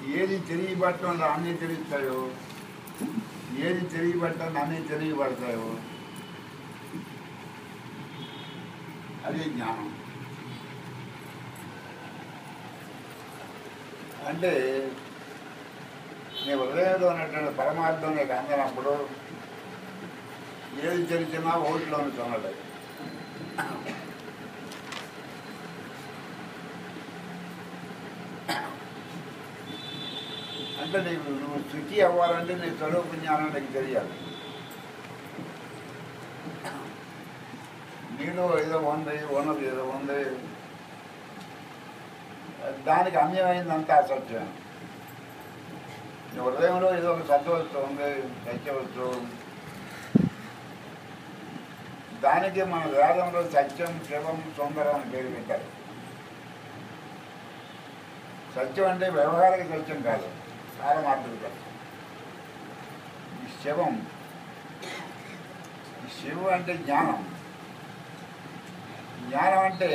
ఏది తిరిగి పట్టడం అన్నీ తిరుగుతాయో ఏది తిరిగి పట్టడం అన్నీ తిరిగి పడతాయో అది జ్ఞానం అంటే నీ హృదయంలో ఉన్నటువంటి పరమార్థం నీకు అందినప్పుడు ఏది తెలిసినా ఓట్లోని చూడాలి అంటే నీకు నువ్వు శుచి అవ్వాలంటే నీ స్వరూప జ్ఞానం నీకు తెలియాలి నీలో ఏదో ఉంది ఉన్నది ఏదో ఉంది దానికి అన్యమైందంతా అసత్యం నీ హృదయంలో ఏదో ఒక సత్వస్తు ఉంది సత్యవస్తు దానికి మన వేదంలో సత్యం శివం సుందరం అని పేరు పెట్టారు సత్యం అంటే వ్యవహారిక సత్యం కాదు పారమార్థిక సత్యం ఈ శివం ఈ శివం అంటే జ్ఞానం జ్ఞానం అంటే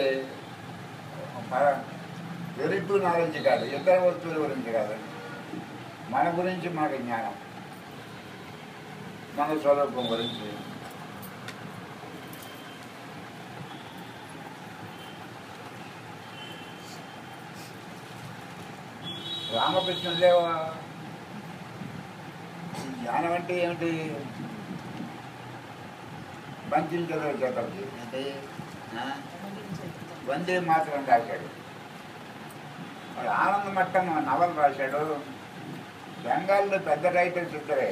వెరిపు నాలెడ్జ్ కాదు ఇతర వస్తువుల గురించి కాదు మన గురించి మనకు జ్ఞానం మన స్వరూపం గురించి రామకృష్ణదేవ ఈ జ్ఞానం అంటే ఏమిటి బంధించదు చటర్జీ అంటే ఆ? వందే మాత్రం రాశాడు మరి ఆనంద మట్టం నవల రాశాడు బెంగాల్లో పెద్ద రైటర్స్ ఇద్దరే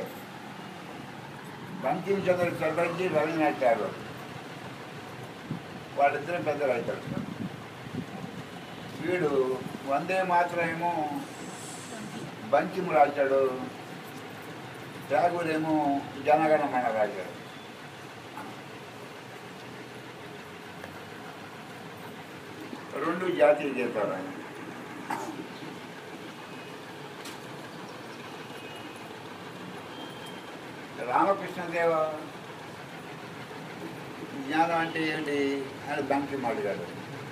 బంకిం చంద్ర చటర్జీ రవీనాథ్ ఠాగూర్ వాళ్ళిద్దరు పెద్ద రైటర్స్ వీడు వందే మాత్రం ఏమో బంకిం రాశాడు ఠాగూర్ ఏమో జనగణమన రాశాడు రెండు జాతీయ గీతాలు ఆయన రామకృష్ణదేవ జ్ఞానం అంటే ఏంటి అని బంకిం అడిగాడు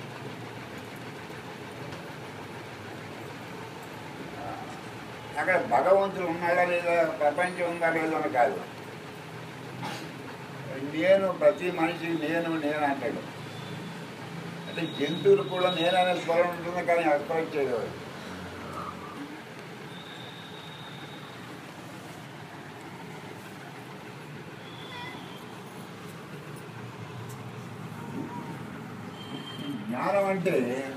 అక్కడ భగవంతుడు ఉన్నాడా లేదా ప్రపంచం ఉందా లేదా అని కాదు నేను ప్రతి మనిషి నేను నేను అంటాడు అంటే జంతువులు కూడా నేననే స్వరం ఉంటుంది కానీ ఎక్స్ప్రెస్ చేయదు జ్ఞానం అంటే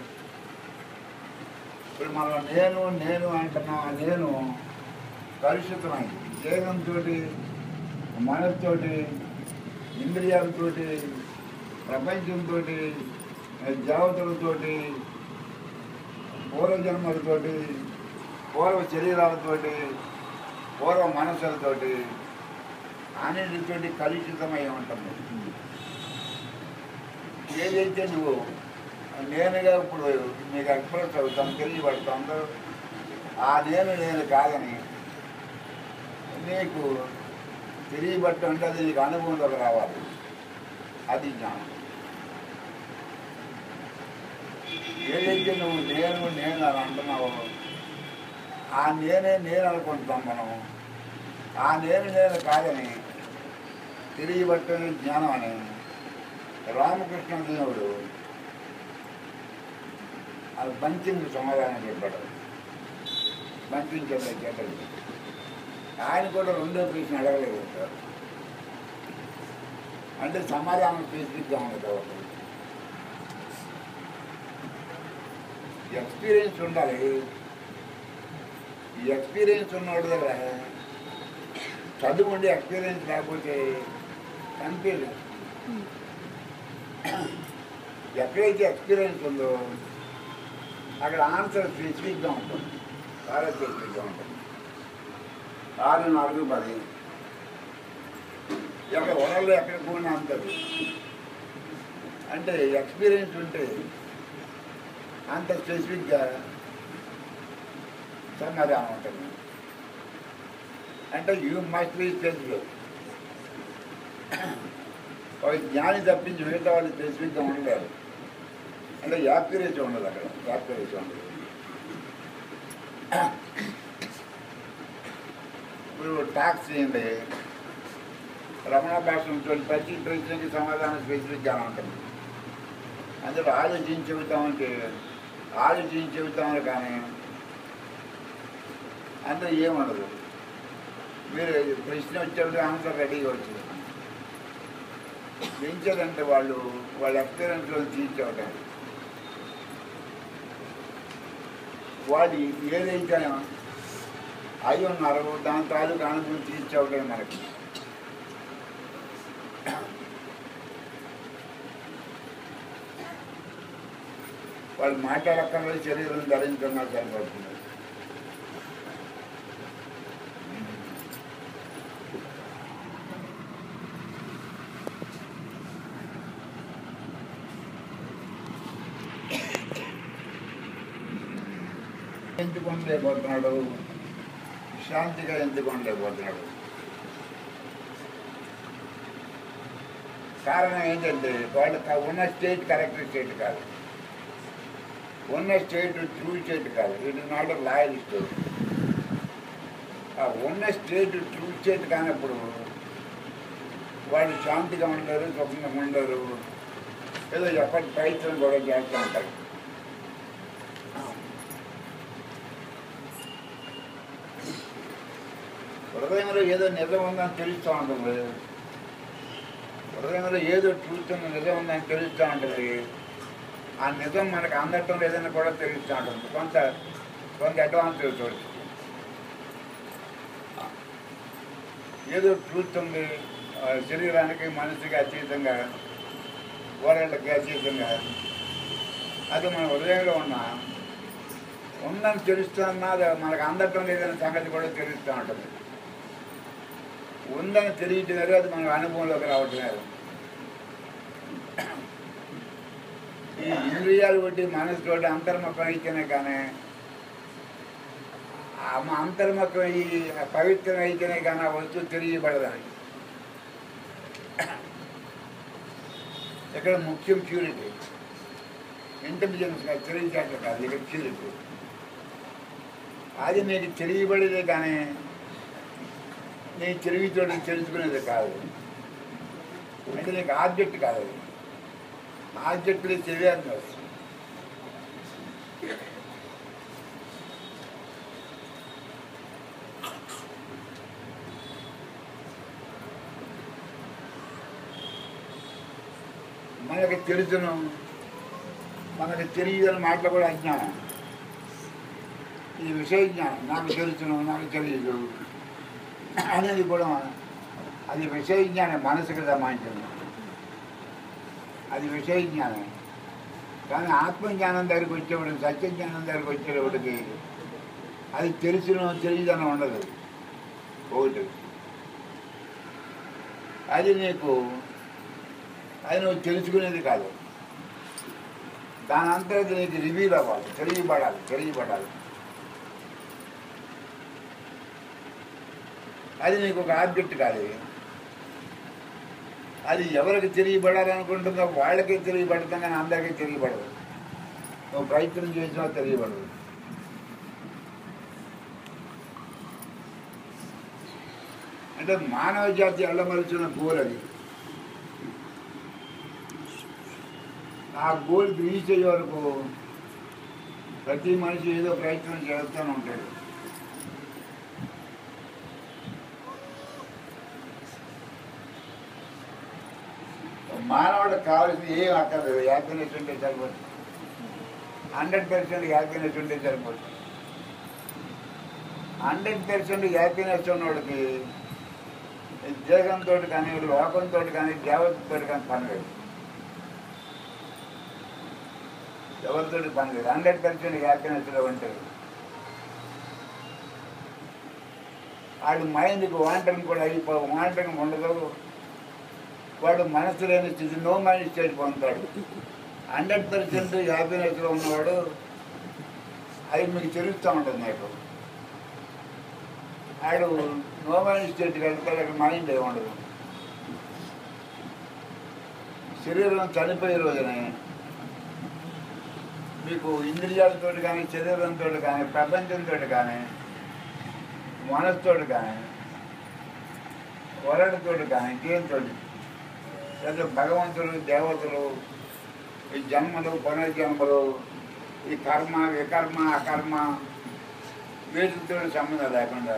ఇప్పుడు మనం నేను నేను అంటున్నా ఆ నేను కలుషితమైంది దేహంతో మనసుతోటి ఇంద్రియాలతోటి ప్రపంచంతో దేవతలతోటి పూర్వజన్మలతోటి పూర్వ శరీరాలతోటి పూర్వ మనసులతోటి అన్నిటితోటి కలుషితమై ఉంటుంది ఏదైతే నువ్వు నేనుగా ఇప్పుడు మీకు ఎక్స్ప్రెస్ అవుతాం తెలియబడుతుందో ఆ నేను నేను కాదని నీకు తెలియబట్టి అంటే అది నీకు అనుభవంలోకి రావాలి అది జ్ఞానం ఏదైతే నువ్వు నేను నేను అని అంటున్నావో ఆ నేనే నేను అనుకుంటాం మనం ఆ నేను నేను కాదని తెలియబట్టని జ్ఞానం అని రామకృష్ణ దేవుడు అది బంకింగ్ సమాధానం చెప్పాడు బంకించండి చేతలు ఆయన కూడా రెండో ప్రశ్న అడగలేదు సార్ అంటే సమాధానం స్పెసిఫిక్గా ఉంది కాబట్టి ఎక్స్పీరియన్స్ ఉండాలి ఈ ఎక్స్పీరియన్స్ ఉన్నవాడి దగ్గర చదువు ఉండి ఎక్స్పీరియన్స్ లేకపోతే కన్ఫ్యూజ్ ఎక్కడైతే ఎక్స్పీరియన్స్ ఉందో అక్కడ ఆన్సర్ స్పెసిఫిక్గా ఉంటుంది చాలా స్పెసిఫిక్గా ఉంటుంది ఆరు నాలుగు పది ఎక్కడ వరల్లో ఎక్కడ పోయినా అంతది అంటే ఎక్స్పీరియన్స్ ఉంటే అంత స్పెసిఫిక్గా సమాధానం ఉంటుంది అంటే యూ మస్ట్ బి స్పెసిఫిక్ ఒక జ్ఞాని తప్పించి మిగతా వాళ్ళు స్పెసిఫిక్గా ఉండలేరు అంటే యాక్యురేట్ ఉండదు అక్కడ యాక్యురేట్ ఉండదు ఇప్పుడు టాక్స్ చేయండి రమణ భాష ప్రతి ప్రశ్నకి సమాధానం స్పెసిఫిక్గా ఉంటుంది అందులో ఆలోచించి చెబుతామంటే ఆలోచించి చెబుతామని కానీ అందులో ఏముండదు మీరు ప్రశ్న వచ్చేప్పుడు ఆన్సర్ రెడీగా వచ్చింది పెంచేదంటే వాళ్ళు వాళ్ళ ఎక్స్పీరియన్స్లో తీర్చవటం వాళ్ళు ఏదైతే అయి ఉన్నారో దాని తాలూకు అనుభవం తీర్చవటం మనకి వాళ్ళు మాట్లాడక్కర్లేదు శరీరం ధరించుకున్నా సరిపడుతుంది ఎందుకు ఉండలేకపోతున్నాడు శాంతిగా ఎందుకు ఉండలేకపోతున్నాడు కారణం ఏంటంటే వాళ్ళు క- ఉన్న స్టేట్ కరెక్ట్ స్టేట్ కాదు ఉన్న స్టేట్ ట్రూ స్టేట్ కాదు it is not loyal state ఆ ఉన్న స్టేట్ ట్రూ స్టేట్ కానప్పుడు వాళ్ళు శాంతిగా ఉండరు సుఖంగా ఉండరు ఏదో ఎప్పటి ప్రయత్నం కూడా చేస్తూ ఉంటారు హృదయంలో ఏదో నిజం ఉందని తెలుస్తూ ఉంటుంది హృదయంలో ఏదో ట్రూత్ ఉన్న నిజం ఉందని తెలుస్తూ ఉంటుంది ఆ నిజం మనకు అందటం లేదని కూడా తెలుస్తూ ఉంటుంది కొంత కొంత అడ్వాన్స్ చూడవచ్చు ఏదో ట్రూత్ ఉంది ఆ శరీరానికి మనసుకి అతీతంగా వరల్డ్కి అతీతంగా అది మన హృదయంలో ఉన్న ఉందని తెలుస్తున్నా అది మనకు అందటం లేదనే సంగతి కూడా తెలుస్తూ ఉంటుంది ఉందని తెలియటం లేదు అది మన అనుభవంలోకి రావటం లేదు ఈ ఇంద్రియాలు బట్టి మనసుతోటి అంతర్ముఖం అయితేనే కానీ ఆ మా అంతర్ముఖం ఈ పవిత్రం అయితేనే కానీ ఆ వస్తువు తెలియబడదని ఇక్కడ ముఖ్యం ప్యూరిటీ ఇంటెలిజెన్స్ కాదు తెలియచేట కాదు ఇక్కడ ప్యూరిటీ అది నీకు తెలియబడేదే కానీ నీ తెలివితో తెలుసుకునేది కాదు అంటే నీకు ఆబ్జెక్ట్ కాదు అది ఆబ్జెక్టులు తెలియాల్సి వస్తుంది మనకి తెలుసును మనకి తెలియదని మాటలు కూడా అజ్ఞానం ఇది విషయ జ్ఞానం నాకు తెలుసును నాకు తెలియదు అనేది కూడా అది విషయ జ్ఞానం మనసుకు సంబంధించింది అది విషయ జ్ఞానం కానీ ఆత్మజ్ఞానం దగ్గరికి వచ్చేవాడు సత్యజ్ఞానం దగ్గరికి వచ్చేవాడికి అది తెలిసిన తెలియదని ఉండదు ఒకటి అది నీకు అది నువ్వు తెలుసుకునేది కాదు దాని అంతటి నీకు రివీల్ అవ్వాలి తెలియబడాలి తెలియబడాలి అది నీకు ఒక ఆబ్జెక్ట్ కాదు ఇది. అది ఎవరికి తెలియబడాలనుకుంటుందో వాళ్ళకే తెలియబడుతుంది కానీ అందరికీ తెలియబడదు నువ్వు ప్రయత్నం చేసినా తెలియబడదు అంటే మానవ జాతి అల్లమరిచిన గోల్ అది ఆ గోల్ రీచ్ అయ్యే వరకు ప్రతి మనిషి ఏదో ప్రయత్నం చేస్తూనే ఉంటాడు మానవుడికి కావాల్సింది ఏం అక్కర్లేదు హ్యాపీనెస్ ఉంటే సరిపోతుంది హండ్రెడ్ పర్సెంట్ హ్యాపీనెస్ ఉంటే సరిపోతుంది హండ్రెడ్ పర్సెంట్ హ్యాపీనెస్ ఉన్నవాడికి దేశంతో కానీ లోకంతో కానీ దేవతతో కానీ పని లేదు ఎవరితో పని లేదు హండ్రెడ్ పర్సెంట్ హ్యాపీనెస్లో ఉంటాడు వాడి మైండ్కి వాంటరింగ్ కూడా అయిపో వాంటరింగ్ ఉండదు వాడు మనసు లేని స్థితి నో మైండ్ స్టేట్ పొందుతాడు హండ్రెడ్ పర్సెంట్ హ్యాపీనెస్లో ఉన్నవాడు అది మీకు తెలుస్తూ ఉంటుంది నాకు ఆడు నో మైండ్ స్టేట్కి వెళ్తాడు అక్కడ మైండ్ ఏమి ఉండదు శరీరం చనిపోయే రోజునే మీకు ఇంద్రియాలతో కానీ శరీరంతో కానీ ప్రపంచంతో కానీ మనసుతో కానీ వరడుతో కానీ దేంతో లేదా భగవంతుడు దేవతలు ఈ జన్మలు పునర్జన్మలు ఈ కర్మ వికర్మ అకర్మ వీటితో సంబంధం లేకుండా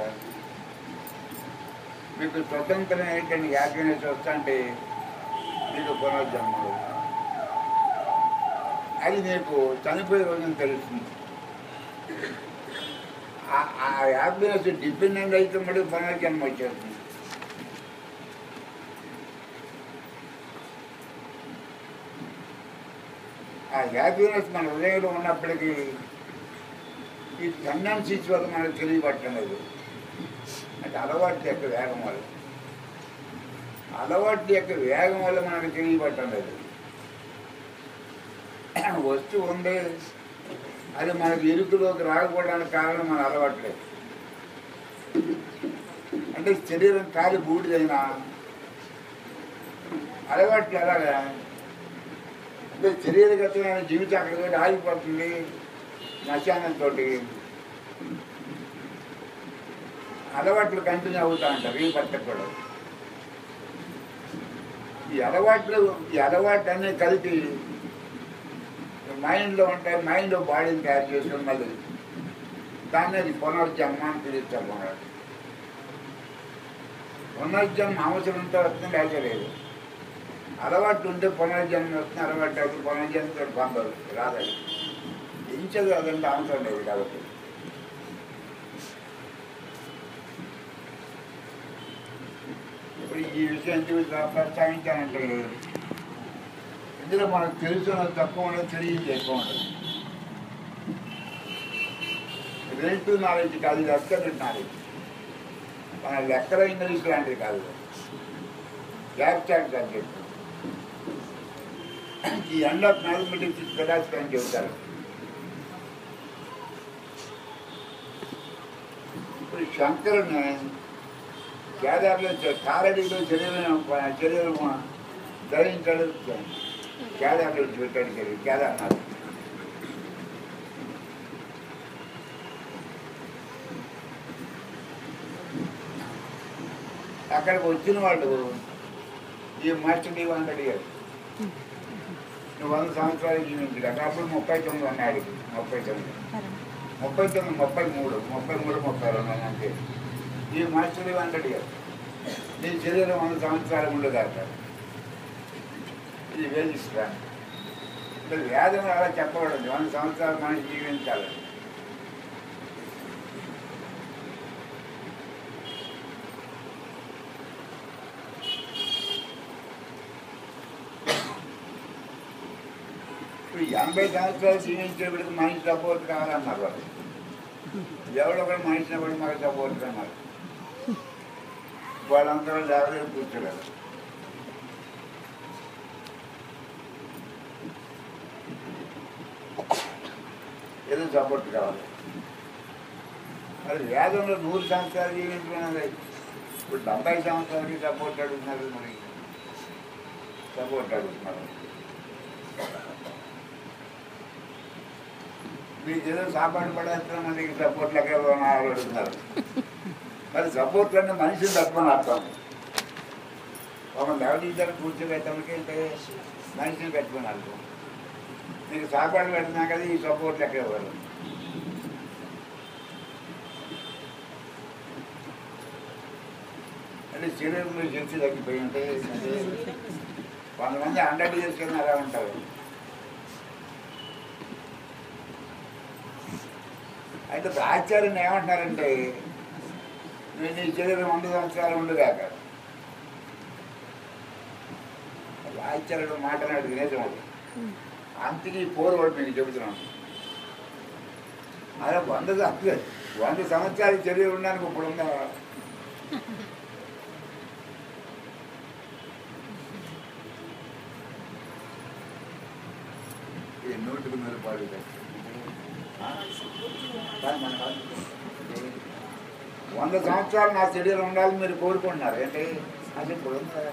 మీకు స్వతంత్రమైనటువంటి హ్యాపీనెస్ వస్తుంటే మీకు పునర్జన్మలు అది నీకు చనిపోయే రోజున తెలుస్తుంది ఆ- ఆ హ్యాపీనెస్ డిపెండెంట్ అయితే మళ్ళీ పునర్జన్మ వచ్చేస్తుంది ఆ హ్యాపీనెస్ మన హృదయంలో ఉన్నప్పటికీ ఈ టెండెన్సీస్ వల్ల మనకు తెలియబట్టం లేదు అంటే అలవాటు యొక్క వేగం వల్ల అలవాటు యొక్క వేగం వల్ల మనకు తెలియబట్టం లేదు వస్తువు ఉంది అది మనకు ఇరుకులోకి రాకపోవడానికి కారణం మన అలవాట్లేదు అంటే శరీరం కాలి బూడిదైనా అలవాట్లు ఎలాగా అంటే శరీరగతమైన జీవితం అక్కడ కూడా ఆగిపోతుంది నశానంతో అలవాట్లు కంటిన్యూ అవుతా ఉంటారు ఈ పట్టకు కూడా ఈ అలవాట్లు ఈ అలవాట్లు అన్నీ కలిపి మైండ్లో ఉంటాయి మైండ్లో బాడీని తయారు చేసుకుని మళ్ళీ దాన్ని అది పునర్జన్మ అని పిలుస్తాం మనం పునర్జన్మ అవసరంతో వస్తుంది అయితే లేదు అలవాటు ఉంటే పునర్జన్మ వస్తుంది అలవాటు అయితే పునర్జన్మతో పొందదు రాదండి ఇంచదు అదంటే అవసరం లేదు కాబట్టి ఇప్పుడు ఈ విషయం ఎందుకు ప్రస్తావించానంటే ఇందులో మనకు తెలుసున్న తక్కువ ఉండదు తెలియదు ఎక్కువ ఉండదు రిలేటివ్ నాలెడ్జ్ కాదు ఇది అబ్సల్యూట్ నాలెడ్జ్ మన లెక్కల ఇంగ్లీష్ లాంటిది కాదు క్యాప్చాట్ సబ్జెక్ట్ ఈ ఎండ్ ఆఫ్ మ్యాథమెటిక్స్ ఫిలాసఫీ అని చెబుతారు ఇప్పుడు శంకరుని కేదార్లో కారడీలో శరీరం శరీరం ధరించాడు కేదార్లో పెట్టాడు శరీరం కేదార్నాథ్ అక్కడికి వచ్చిన వాళ్ళు ఈ మాస్టర్ నీ వంద అడిగారు నువ్వు వంద సంవత్సరాలు జీవించాడు అప్పుడు ముప్పై తొమ్మిది ఉన్నాడు ముప్పై తొమ్మిది ముప్పై తొమ్మిది ముప్పై మూడు ముప్పై మూడు ముప్పై రెండు అంతే ఈ మాస్టర్ నీ వంద అడిగారు నీ శరీరం వంద సంవత్సరాలు ఉండదాక ఇది వేధిస్తా అంటే వేదన అలా చెప్పబడింది వంద సంవత్సరాలు మనిషి జీవించాలి ఇప్పుడు ఎనభై సంవత్సరాలు జీవించేప్పటికి మనిషి సపోర్ట్ కావాలన్నారు వాళ్ళు ఎవడో కూడా మనిషిని కూడా మాకు సపోర్ట్ అన్నారు వాళ్ళందరూ లేవలేదు కూర్చోలేదు ఏదో సపోర్ట్ కావాలి మరి వేదంలో నూరు సంవత్సరాలు జీవించుకున్నది ఇప్పుడు డెబ్బై సంవత్సరాలకి సపోర్ట్ అడుగుతున్నారు మరి సపోర్ట్ అడుగుతున్నారు మీకు ఏదో సాపాటు పడేస్తున్నాం మనకి సపోర్ట్ లెక్క అడుగుతున్నారు మరి సపోర్ట్ అంటే మనిషిని తప్పని అర్థం ఒక లేవదీశారు కూర్చోబెట్టడానికి అంటే మనిషిని పెట్టుకుని అర్థం మీకు సాపాటు పెట్టినా కదా ఈ సపోర్ట్ లెక్క ఇవ్వాలి అంటే శరీరంలో శక్తి తగ్గిపోయి ఉంటే కొంతమంది హండ్రెడ్ ఇయర్స్ కింద అలా ఉంటారు అయితే ఆచార్యుని ఏమంటున్నారంటే నేను నీ శరీరం వంద సంవత్సరాలు ఉండగాక ఆచార్యుడు మాట్లాడు నిజం అది అంతకి పోరు కూడా మీకు చెబుతున్నాను అదే వంద సంవత్సరాలు వంద సంవత్సరాలు శరీరం ఉండడానికి ఇప్పుడు ఉందా ఈ నూటికి నూరు పాడు వంద సంవత్సరాలు నా శరీరం ఉండాలని మీరు కోరుకుంటున్నారు ఏంటి అది ఇప్పుడు ఉందా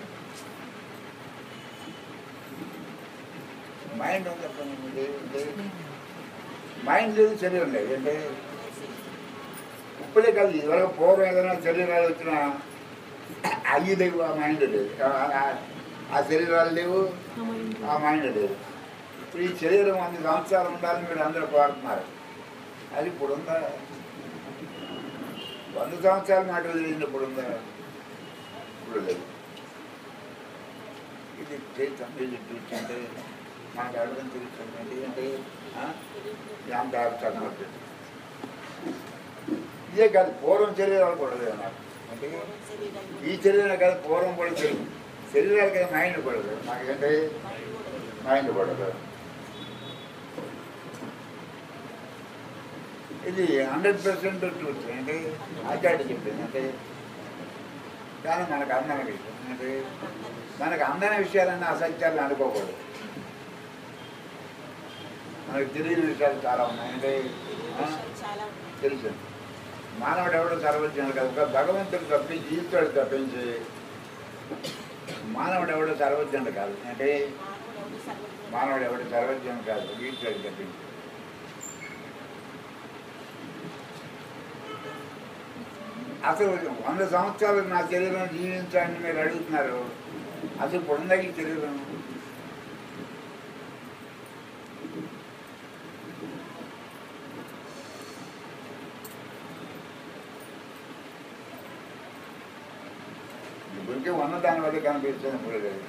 మైండ్ ఉంది చెప్పండి మీకు ఏంటి? మైండ్ లేదు శరీరం లేదు ఏంటి ఇప్పుడే కాదు ఇదివరకు పూర్వం ఏదైనా శరీరాలు వచ్చినా అవి లేవు ఆ మైండ్ లేదు ఆ- ఆ- ఆ శరీరాలు లేవు ఆ మైండ్ లేదు ఇప్పుడు ఈ శరీరం వంద సంవత్సరాలు ఉండాలని మీరు అందరూ కోరుతున్నారు అది ఇప్పుడు ఉందా వంద సంవత్సరాలు మాట వదిలింది ఇప్పుడు ఉందా ఇప్పుడు లేదు ఇది చేస్తాం ఇది చూస్తుంటే మనకు అర్థం తెలుస్తుంది ఎందుకంటే ఎంత చదవచ్చు ఇదే కాదు పూర్వం శరీరాలు కూడా లేవు నాకు అంటే ఈ శరీరం కాదు పూర్వం కూడా తెలియదు శరీరాలు కదా మైండ్ పడదు నాకంటే మైండ్ పడదు ఇది హండ్రెడ్ పర్సెంట్ ట్రూత్ అంటే ఆచార్య చెప్పింది అంటే కానీ మనకు అందమైన విషయం అంటే మనకు అందమైన విషయాలన్నీ అసత్యాలను అనుకోకూడదు మనకు తెలియని విషయాలు చాలా ఉన్నాయి అంటే ఆ, చాలా తెలుసు మానవుడు ఎవడో సర్వజ్ఞుడు కాదు ఒక భగవంతుడు తప్పించి ఈశ్వరుడు తప్పించి మానవుడు ఎవడో సర్వజ్ఞుడు కాదు అంటే మానవుడు ఎవడు సర్వజ్ఞుడు కాదు ఈశ్వరుడు తప్పించి అసలు వంద సంవత్సరాలు నా శరీరం జీవించాలని మీరు అడుగుతున్నారు అసలు ఇప్పుడు ఉందా ఈ శరీరం ఇప్పటికే ఉన్న దాని వల్ల కనిపిస్తుంది ఇప్పుడు లేదు.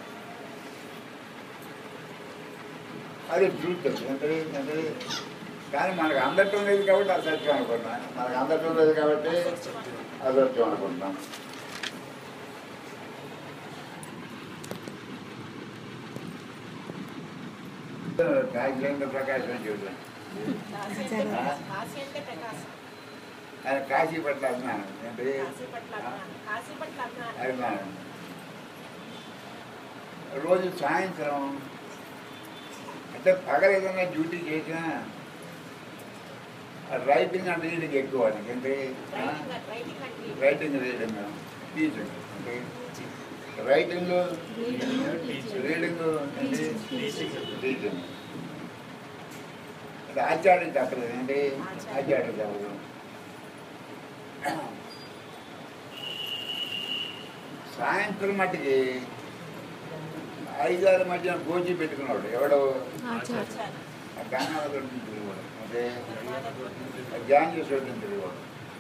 అది ట్రూత్ అంటే అంటే కానీ మనకు అందటం లేదు కాబట్టి అసత్యం అనుకుంటున్నాం మనకు అందటం లేదు కాబట్టి అసత్యం అనుకుంటున్నాం కాశీలేంద్ర ప్రకాశం చూద్దాం కాశీ అంటే ప్రకాశం ఆయన కాశీ పట్ల అభిమానం అంటే కాశీ పట్ల అభిమానం కాశీ పట్ల అభిమానం అభిమానం రోజు సాయంత్రం అంటే పగల ఏదైనా డ్యూటీ చేసినా రైటింగ్ అండ్ రీడింగ్ ఎక్కువ ఆయనకి. అంటే రైటింగ్ రైటింగ్ అంటే రైటింగ్ రీడింగ్ టీచింగ్ అంటే రైటింగ్ రీడింగ్ టీచింగ్ అంటే ఆచార్యం తప్పలేదు అంటే ఆచార్యం తప్పదు సాయంత్రం మట్టికి ఐదారు మధ్యన గోచి పెట్టుకున్నాడు ఎవడో ఆచారం. ఆ గానాల గురించి తెలియవాడు అంటే ధ్యానం చేసేవాడిని తెలియవాడు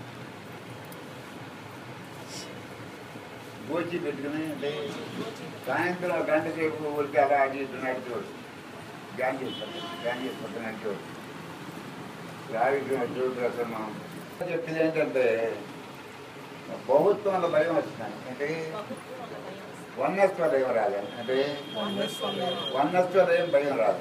గోచి పెట్టుకుని అంటే సాయంత్రం ఒక గంట సేపు ఊరికి అలా అటు ఇటు నడిచేవాడు ధ్యానం చేస్తాడు ధ్యానం చేసుకుంటూ నడిచేవాడు రావికి జ్యోతిరసమ్మ చెప్పింది ఏంటంటే బహుత్వంలో భయం వస్తున్నాను అంటే బహుత్వం ఒక భయం వస్తుంది. వన్నస్వ భయం రాదు అంటే వన్నస్వభావం. వన్నస్వ భయం భయం రాదు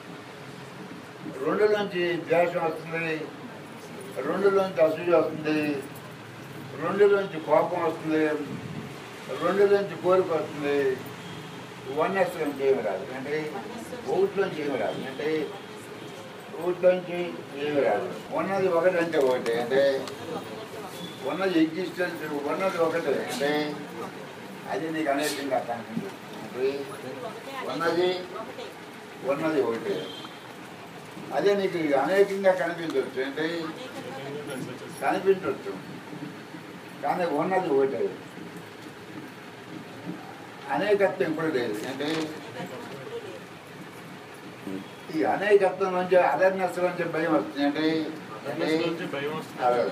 రెండు నుంచి ద్వేషం వస్తుంది రెండు నుంచి అసూయ వస్తుంది రెండు నుంచి కోపం వస్తుంది రెండు నుంచి కోరిక వస్తుంది వన్నస్ నుంచి ఏమి రాదు అంటే ఊట్లోంచి ఏమి రాదు అంటే ఊట్లోంచి ఏమి రాదు ఉన్నది ఒకటి అంటే ఒకటి అంటే ఉన్నది ఎగ్జిస్టెన్స్ ఉన్నది ఒకటే అంటే అది నీకు అనేకంగా కనిపించదు అంటే ఒకటే ఉన్నది ఒకటే ఉన్నది ఒకటే అదే నీకు అనేకంగా కనిపించవచ్చు అంటే కనిపించవచ్చు కానీ ఉన్నది ఒకటే అనేకత్వం ఇప్పుడు లేదు అంటే ఈ అనేకత్వం నుంచి అదర్నెస్ నుంచి భయం వస్తుంది అంటే అంటే అదే.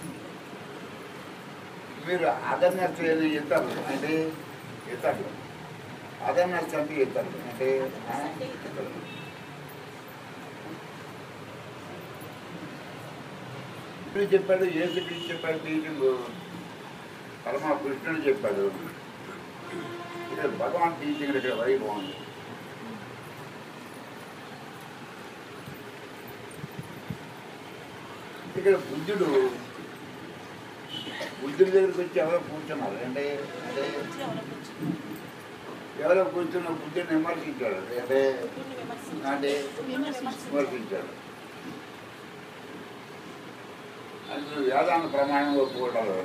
మీరు అదర్నెస్ లేని ఇతరులు అంటే ఇతరులు అదర్నెస్ అంటే ఇతరులు అంటే ఆ, ఇతరులు. కృష్ణుడు చెప్పాడు యేసుక్రీస్తు చెప్పాడు టీచింగ్ పరమా కృష్ణుడు చెప్పాడు ఇక్కడ భగవాన్ టీచింగ్ ఇక్కడ వైభవం ఉంది ఇక్కడ బుద్ధుడు బుద్ధుడి దగ్గరికి వచ్చి ఎవరో కూర్చున్నారు అంటే అంటే వచ్చి ఎవరో కూర్చున్నారు. ఎవరో కూర్చున్న బుద్ధుడిని విమర్శించాడు అంటే బుద్ధుడిని విమర్శించారు. అంటే బుద్ధుడిని విమర్శించారు. విమర్శించాడు అసలు వేదాంత ప్రమాణం ఒప్పుకోవటాలు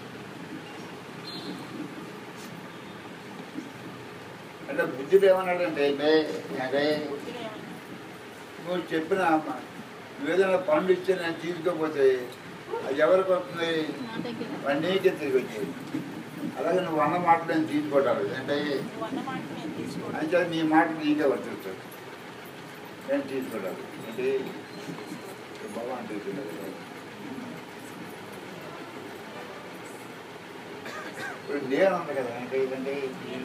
అంటే బుద్ధుడు ఏమన్నాడంటే అంటే అంటే బుద్ధుడు ఏమన్నాడు? నువ్వు చెప్పిన నువ్వు ఏదైనా పండు ఇచ్చి నేను తీసుకోకపోతే అది ఎవరికి వస్తుంది వాడు నీకే తిరిగి వచ్చేది అలాగే నువ్వు అన్న మాటలు నేను తీసుకోవటాలు అంటే నువ్వు అన్న మాట నేను తీసుకోను అంటే నీ మాట నీకే వర్తిస్తుంది నేను తీసుకోవటాలు అంటే భగవాన్ తీసుకున్నది ఇప్పుడు నేను ఉంది కదా అంటే ఏంటంటే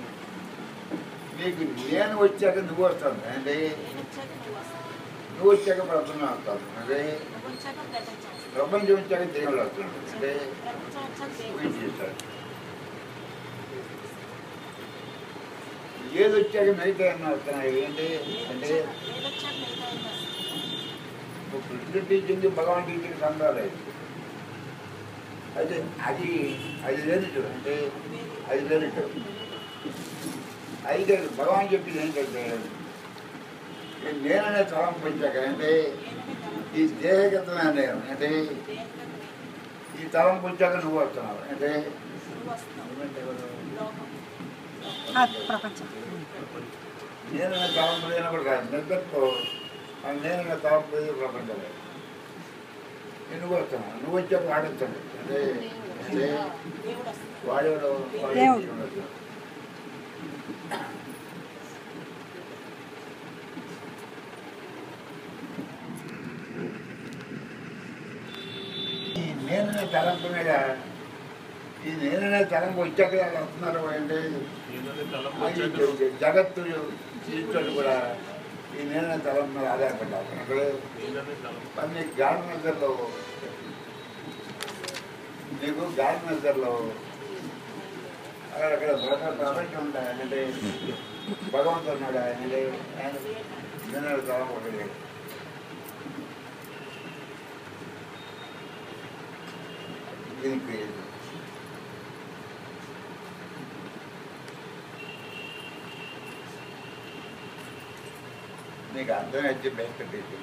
నీకు నేను వచ్చాక నువ్వు వస్తాను అంటే నేను వచ్చాక నువ్వు వస్తావు నువ్వు వచ్చాక ప్రపంచం వస్తాను అంటే నువ్వు వచ్చాక ప్రపంచం వస్తుంది. ప్రపంచం వచ్చాక దేవుడు వస్తున్నాడు అంటే ప్రపంచం వచ్చాక దేవుడు పూజ చేస్తాడు ఏది వచ్చాక మిగతా ఏమన్నా వస్తున్నాయి ఏంటి అంటే ఏదొచ్చాక మిగతా ఏం వస్తుంది? ఇప్పుడు కృష్ణుడు టీచింగ్ భగవాన్ టీచింగ్ సందాలు అయితే అది అది లేదు అంటే అది లేదు అయితే భగవాన్ చెప్పింది ఏంటంటే ఈ నేననే తలం పెంచాక అంటే నేననే తలం. ఈ దేహగతమైన నేను అంటే దేనికన్నా ఈ తలం పెంచాక నువ్వు వస్తున్నావు అంటే నువ్వు వస్తావు. లోకం. ప్రపంచం నేననే తలం లేనప్పుడు కాదు నిద్రతో నేననే తలం పోయి ప్రపంచంలో నువ్వు వస్తున్నావు నువ్వు వచ్చాక వాడొచ్చాడు అంటే అంటే దేవుడు వస్తాడు. వాడేవాడు దేవుడు. ఈ నేననే తలంపు మీద ఈ నేననే తలంపు వచ్చాక వాళ్ళు వస్తున్నారు అంటే ఈ జగత్తు జీవితాలు కూడా ఈ నేననే తలం మీద ఆధారపడ్డారు అంటే కొన్ని గాఢ నిద్రలో నీకు గాఢ నిద్రలో అక్కడ అక్కడ ప్రప- ప్రపంచం ఉంటా అంటే భగవంతుడు ఉన్నాడు అంటే ఆయన నేను తలం ఒకటి దీనికి నీకు అర్థమైతే బెస్ట్ టీచింగ్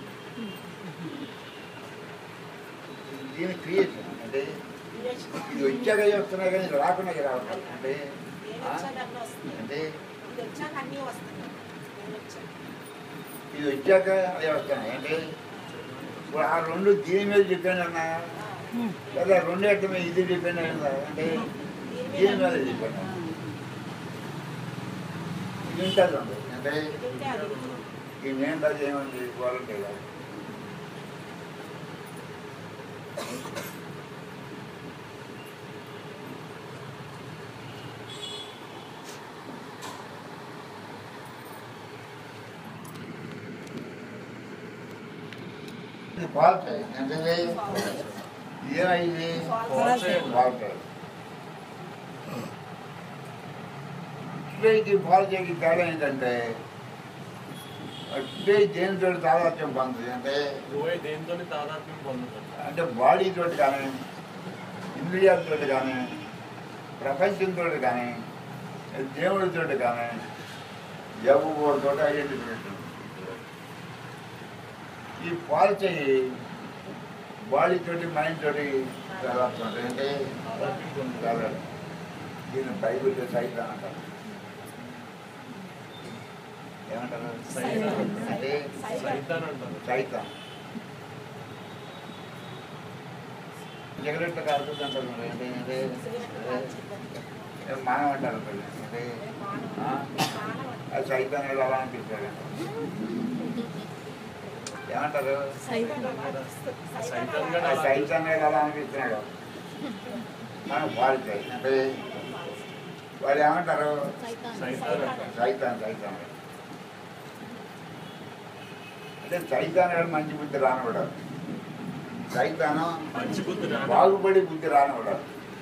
దీని క్రియేషన్ అంటే క్రియేషన్. ఇది వచ్చాక వస్తున్నాయి కానీ ఇది రాకుండా రావట్లేదు అంటే నేను ఆ? వచ్చాక అన్నీ వస్తాయి. అంటే ఇది వచ్చాక అన్నీ వస్తాయి. నేను వచ్చాక. ఇది వచ్చాక అవి వస్తున్నాయి అంటే ఇప్పుడు ఆ రెండు దీని మీద డిపెండ్ అన్నా ఆ. లేదా రెండు ఎట్ల మీద ఇది డిపెండ్ అయిందా అంటే దీని దీని మీద డిపెండ్ ఇది ఉంటుంది ఉంది. అంటే ఇది ఉంటే అది ఉంటుంది. ఈ నేను రాజు ఏమంది వాలంటీ కాదు ఇది ఫాల్ట్ అంటే ఏమైంది False. ఫాల్ట్ ఇటువైకి ఫాల్ట్కి తేడా ఏంటంటే అటువై దేనితో తాదాత్యం పొందుతుంది అంటే నువ్వే దేంతో తాదాత్మ్యం పొందుతావు అంటే బాడీతో కానీ ఇంద్రియాలతో కానీ ప్రపంచంతో కానీ దేవుడితో కానీ ఎవరితో ఐడెంటిఫికేషన్ ఈ పాలసీ బాడీ తోటి మైండ్ తోటి తాదాత్మ్యం ఉంటుంది. అంటే తాదాత్మ్యం పొందుతావు చాలా దీన్ని బైబిల్ సైతం అంటారు ఏమంటారు సైతాన్. అంటే సైతాన్ అంటారు సైతం సిగరెట్ కారుతుంది అంటారు మరి అంటే అంటే సిగరెట్ కాల్చిద్దని. ఏం మానవ అంటారు మరి. అంటే నేను మానవ. ఆ? మానవ. అది సైతం ఎలా అనిపిస్తారు ఏమంటారు సైతం అలా అనిపిస్తుంది. సైతం సైతం అలా కూడా ఆ సైతం ఎలా అనిపిస్తున్నాడు మనం పాలితాయి అంటే వాళ్ళు ఏమంటారు సైతాన్ అంటారు సైతాన్ సైతాన్ అంటే సైతాన్ మంచి బుద్ధి రానివాడు సైతానం మంచి బుద్ధి రాదు. బాగుపడి బుద్ధి రానివాడు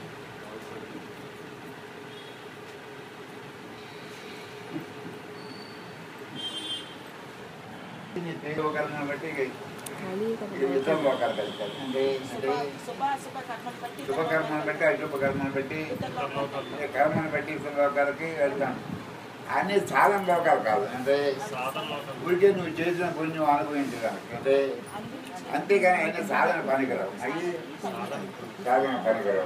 ఉపకరణం బట్టి ఇది యుద్ధం లోకాలు కలుగుతారు అంటే శుభ అంటే శుభ శుభ కర్మలు బట్టి శుభకర్మను బట్టి అశుభకర్మను బట్టి ఇతరుల ఈ కర్మను బట్టి లోకాలకి వెళ్తాం అన్ని సాధన లోకాలు కాదు అంటే సాధన లోకం ఊరికే నువ్వు చేసిన పుణ్యం అనుభవించడానికి అంటే అందించి అంతేగాని ఆయన సాధన పనికిరావు అవి సాధన సాధన పనికిరావు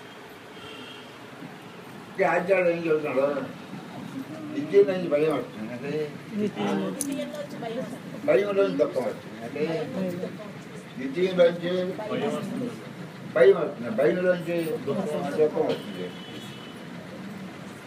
ఇంకా ఆచార్యుడు ఏం చెబుతున్నాడు విద్య నుంచి భయం వస్తుంది అంటే ద్వితీయంలో వచ్చి భయం వస్తుంది. భయంలో దుఃఖం వస్తుంది అంటే ద్వితీయంలోంచి భయం వస్తుంది భయం వస్తుంది భయంలోంచి దుఃఖం వస్తుంది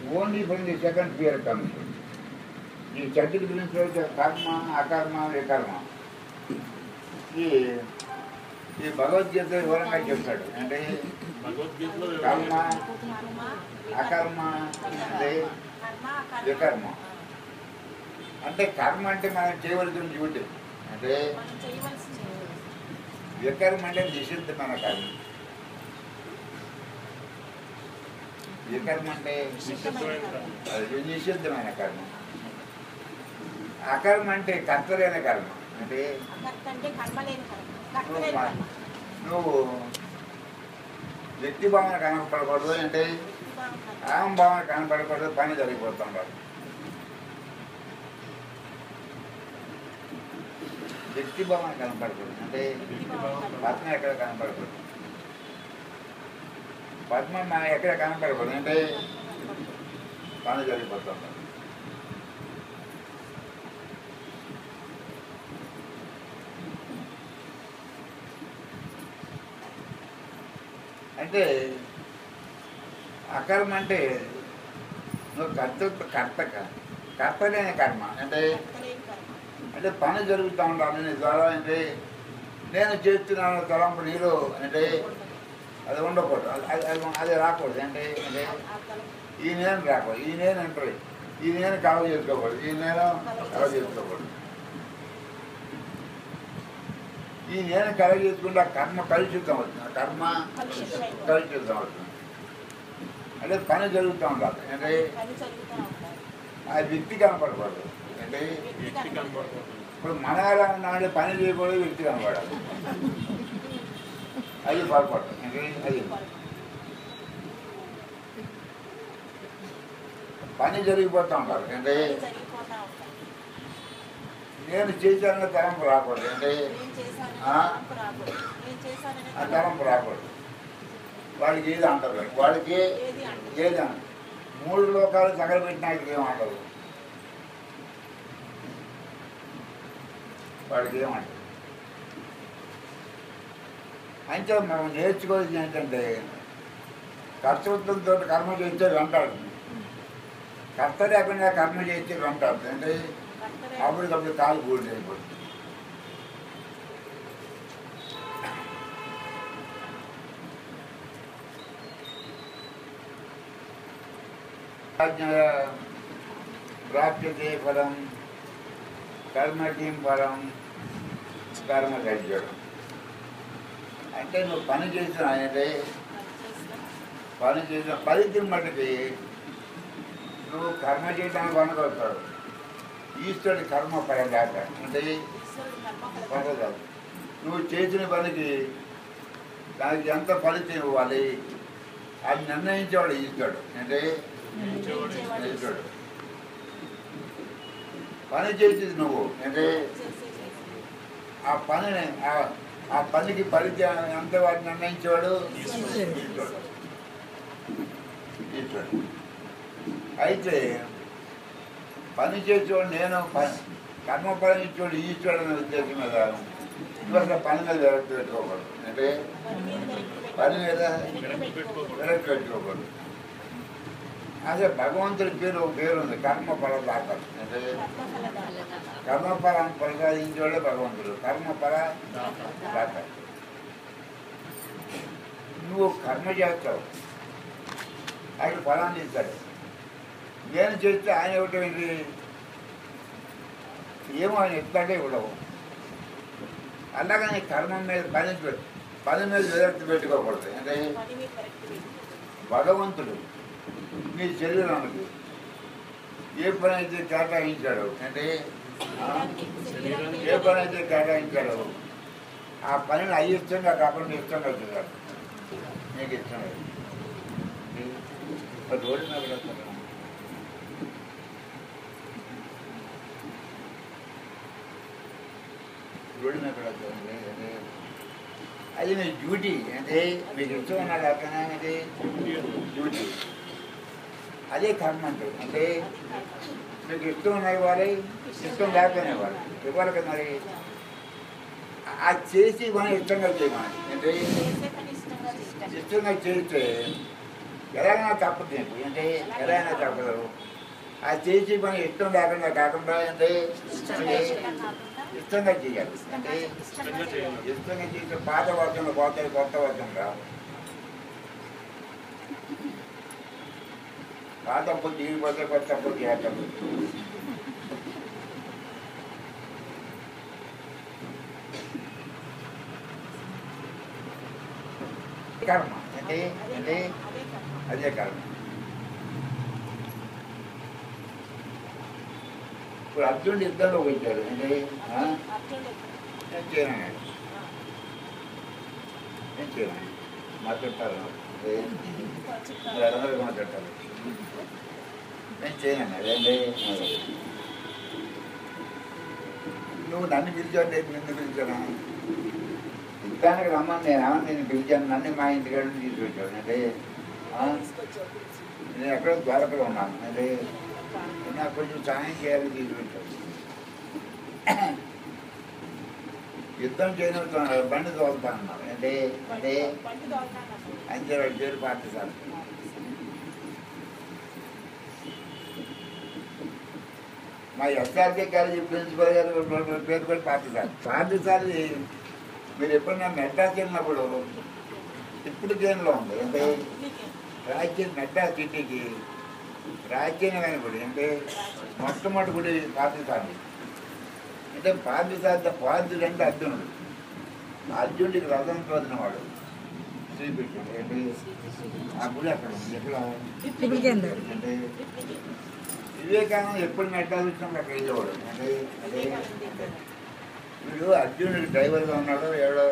only from the second fear comes ఈ చర్చల గురించి అయితే కర్మ అకర్మ వికర్మ ఈ ఈ భగవద్గీత వివరంగా చెప్తాడు అంటే భగవద్గీతలో కర్మ కర్మ, అకర్మ అంటే కర్మ, అకర్మ. వికర్మ అంటే కర్మ అంటే మనం చేయవలసిన డ్యూటీ అంటే మనం చేయవలసింది వికర్మ అంటే నిషిద్ధమైన కర్మ వికర్మ అంటే నిశ్చితమైన కర్మ. అది నిషిద్ధమైన కర్మ అకర్మ అంటే కర్తలేని కర్మ అంటే అకర్త అంటే కర్మ లేని కర్మ కర్త నువ్వు లేని మా- కర్మ నువ్వు వ్యక్తి భావన కనపడకూడదు అంటే వ్యక్తిభావం కర్మ. అహం భావన కనపడకూడదు పని జరిగిపోతుండాలి వ్యక్తి భావన కనపడకూడదు అంటే వ్యక్తిభావం కర్మ. పద్మ ఎక్కడ కనపడకూడదు పద్మ మా ఎక్కడ కనపడకూడదు అంటే పని జరిగిపోతుంది అంటే అకర్మ అంటే నువ్వు కర్త కర్త కర్తలేని కర్మ అంటే కర్త లేని కర్మ. అంటే పని జరుగుతూ ఉండాలి నీ ద్వారా అంటే నేను చేస్తున్నాను తలంపు నీరు అంటే అది ఉండకూడదు అది- అది అది అది రాకూడదు అంటే అంటే ఆ తలం- ఈ నేను రాకూడదు ఈ నేను అంటారు ఈ నేను కలవ చేసుకోకూడదు ఈ నేను కలవ చేసుకోకూడదు ఈ నేను కలవ చేసుకుంటే ఆ కర్మ కలుషితం అవుతుంది ఆ కర్మ కలుషితమైపోతుంది. కలుషితం అవుతుంది అంటే పని జరుగుతూ ఉండాలి అంటే పని జరుగుతూ ఉంటాయి. ఆ వ్యక్తి కనపడకూడదు అంటే వ్యక్తి కనబడుతుంది ఇప్పుడు మన నాడు పని చేయకూడదు వ్యక్తి కనపడాలి అది పొరపాటు అంటే అది పని జరిగిపోతూ ఉంటారు అంటే పని జరిగిపోతూ ఉంటాయి. నేను చేశానన్న తలంపు రాకూడదు అంటే నేను చేశానని ఆ? తలంపు రాకూడదు. నేను చేశానని ఆ తలంపు రాకూడదు వాడికి ఏది అంటారు వాడికి ఏది అంటే ఏది అంటారు మూడు లోకాలు తగలబెట్టిన ఏమంటారు వాడికి ఏమంటారు అంటే మనం నేర్చుకోవాల్సింది ఏంటంటే కర్తృత్వంతో కర్మ చేస్తే అంటాడు కర్త లేకుండా కర్మ చేస్తే అంటాడు అంటే కర్తలే అప్పటికప్పుడు కాలు కూడి అయిపోతుంది ప్రాప్యతే ఫలం కర్మ కిం ఫలం కర్మ గజ్జడం అంటే నువ్వు పని చేసిన అంటే పని చేసిన ఫలితం మట్టుకి నువ్వు కర్మ చేయడానికి అనుకోతాడు ఈశ్వరుడి కర్మ పరదాక అంటే ఈశ్వరుడు కర్మ ఫలం పరదాక నువ్వు చేసిన పనికి దానికి ఎంత ఫలితం ఇవ్వాలి అది నిర్ణయించేవాడు ఈశ్వరుడు అంటే నిర్ణయించేవాడు ఈశ్వరుడు పని చేసేది నువ్వు అంటే చేసేది. ఆ పనిని ఆ- ఆ పనికి ఫలితం ఎంత వాడు నిర్ణయించేవాడు ఈశ్వరుడు. ఈశ్వరుడు ఈశ్వరుడు అయితే పని చేసేవాడు నేను ప- కర్మ పని ఇచ్చేవాడు ఈశ్వరుడు అనే ఉద్దేశం మీద ఇవాళ పని మీద విరక్తి పెట్టుకోకూడదు అంటే పని మీద వెనక్కి పని మీద వెనక్కి పెట్టుకోకూడదు. విరక్తి పెట్టుకోకూడదు అదే భగవంతుడి పేరు ఒక పేరు ఉంది కర్మ ఫలదాత అంటే కర్మ ఫలదాత. కర్మఫలం ప్రసాదించేవాడే భగవంతుడు కర్మఫల దాత నువ్వు కర్మ చేస్తావు ఆయన ఫలాన్ని ఇస్తాడు నేను చేస్తే ఆయన ఇవ్వటం ఏంటి ఏమో ఆయన ఇస్తాడే ఇవ్వడవు అలాగని కర్మ మీద పని పెట్టు పని మీద విరక్తి పెట్టుకోకూడదు అంటే పని మీద వెనక్కి పెట్టుకోకూడదు. భగవంతుడు నీ శరీరానికి ఏ పని అయితే కేటాయించాడు అంటే ఆ, శరీరానికి ఏ పని అయితే కేటాయించాడు ఆ పనిని అయిష్టంగా కాకుండా ఇష్టంగా చూడాలి నీకు ఇష్టం లేదు ఒక రోడ్డు మీద వెళ్తాను. రోడ్డు మీద వెళ్తాను. అంటే అది మీ డ్యూటీ అంటే మీకు ఇష్టం ఉన్నది అర్థం అనేది డ్యూటీ అదే కర్మ అంటే అంటే మీకు ఇష్టం ఉన్నది వారి ఇష్టం లేకపోయినా వారు ఇవ్వాలి కదా మరి అది చేసి మనం ఇష్టంగా చేయమని అంటే చేసే పని ఇష్టంగా చేయాలి. ఇష్టంగా చేస్తే ఎలాగైనా తప్పదు నీకు ఏంటి ఎలాగైనా తప్పదు ఆ చేసి మనం ఇష్టం లేకుండా కాకుండా ఏంటి ఏంటి? ఇష్టంగా చేయాలి అంటే ఇష్టంగా చేయాలి ఇష్టంగా చేసే పాత వర్షంలో పోతాయి కొత్త వర్షం రావు పాత అప్పుడు తీరిపోతే కొత్త అప్పుడు చేస్తాం కర్మ అంటే అంటే అదే కర్మ ఇప్పుడు అర్జునుడు యుద్ధంలో వచ్చాడు అంటే ఆ? నేను చేయను నేను చేయను మాట్లాడతారు మీరు అందరూ మాట్లాడతారు నేను చేయను అదేంటి నువ్వు నన్ను పిలిచావు నేను నిన్ను పిలిచాను యుద్ధానికి రమ్మని నేను ఏమన్నా నేను పిలిచాను నన్ను మా ఇంటికాడ నుంచి తీసుకొచ్చాడు అంటే ఆ? నేను ఎక్కడో ద్వారకలో ఉన్నాను అంటే నాకు కొంచెం సాయం చేయాలని తీసుకొచ్చాడు యుద్ధం చేయనుతున్నాడు బండి తోలుతా అన్నారు అంటే అంటే అంతే వాడి పేరు పార్టీ సార్ మా ఎస్ఆర్కే కాలేజీ ప్రిన్సిపల్ గారు పేరు కూడా పార్టీ సార్ పార్టీ సార్ మీరు ఎప్పుడైనా మెడ్రాస్ వెళ్ళినప్పుడు ఇప్పుడు జైల్లో ఉంది అంటే రాజ్యం మెడ్రాస్ సిటీకి రాజ్యాంగమైన గుడి అంటే మొట్టమొదటి గుడి పార్టీ సార్ అంటే పార్టీ సార్ పార్టీ అంటే అర్జునుడు అర్జునుడికి రథం తోదినవాడు శ్రీకృష్ణుడు ఏంటి ఆ గుడి అక్కడ ఉంది ఎక్కడ ఇప్పటికేందాడు అంటే వివేకానంద ఎప్పుడు మెట్టాల్సి వచ్చినా అక్కడ వెళ్ళేవాడు అంటే అదే వీడు అర్జునుడికి డ్రైవర్గా ఉన్నాడు ఎవడో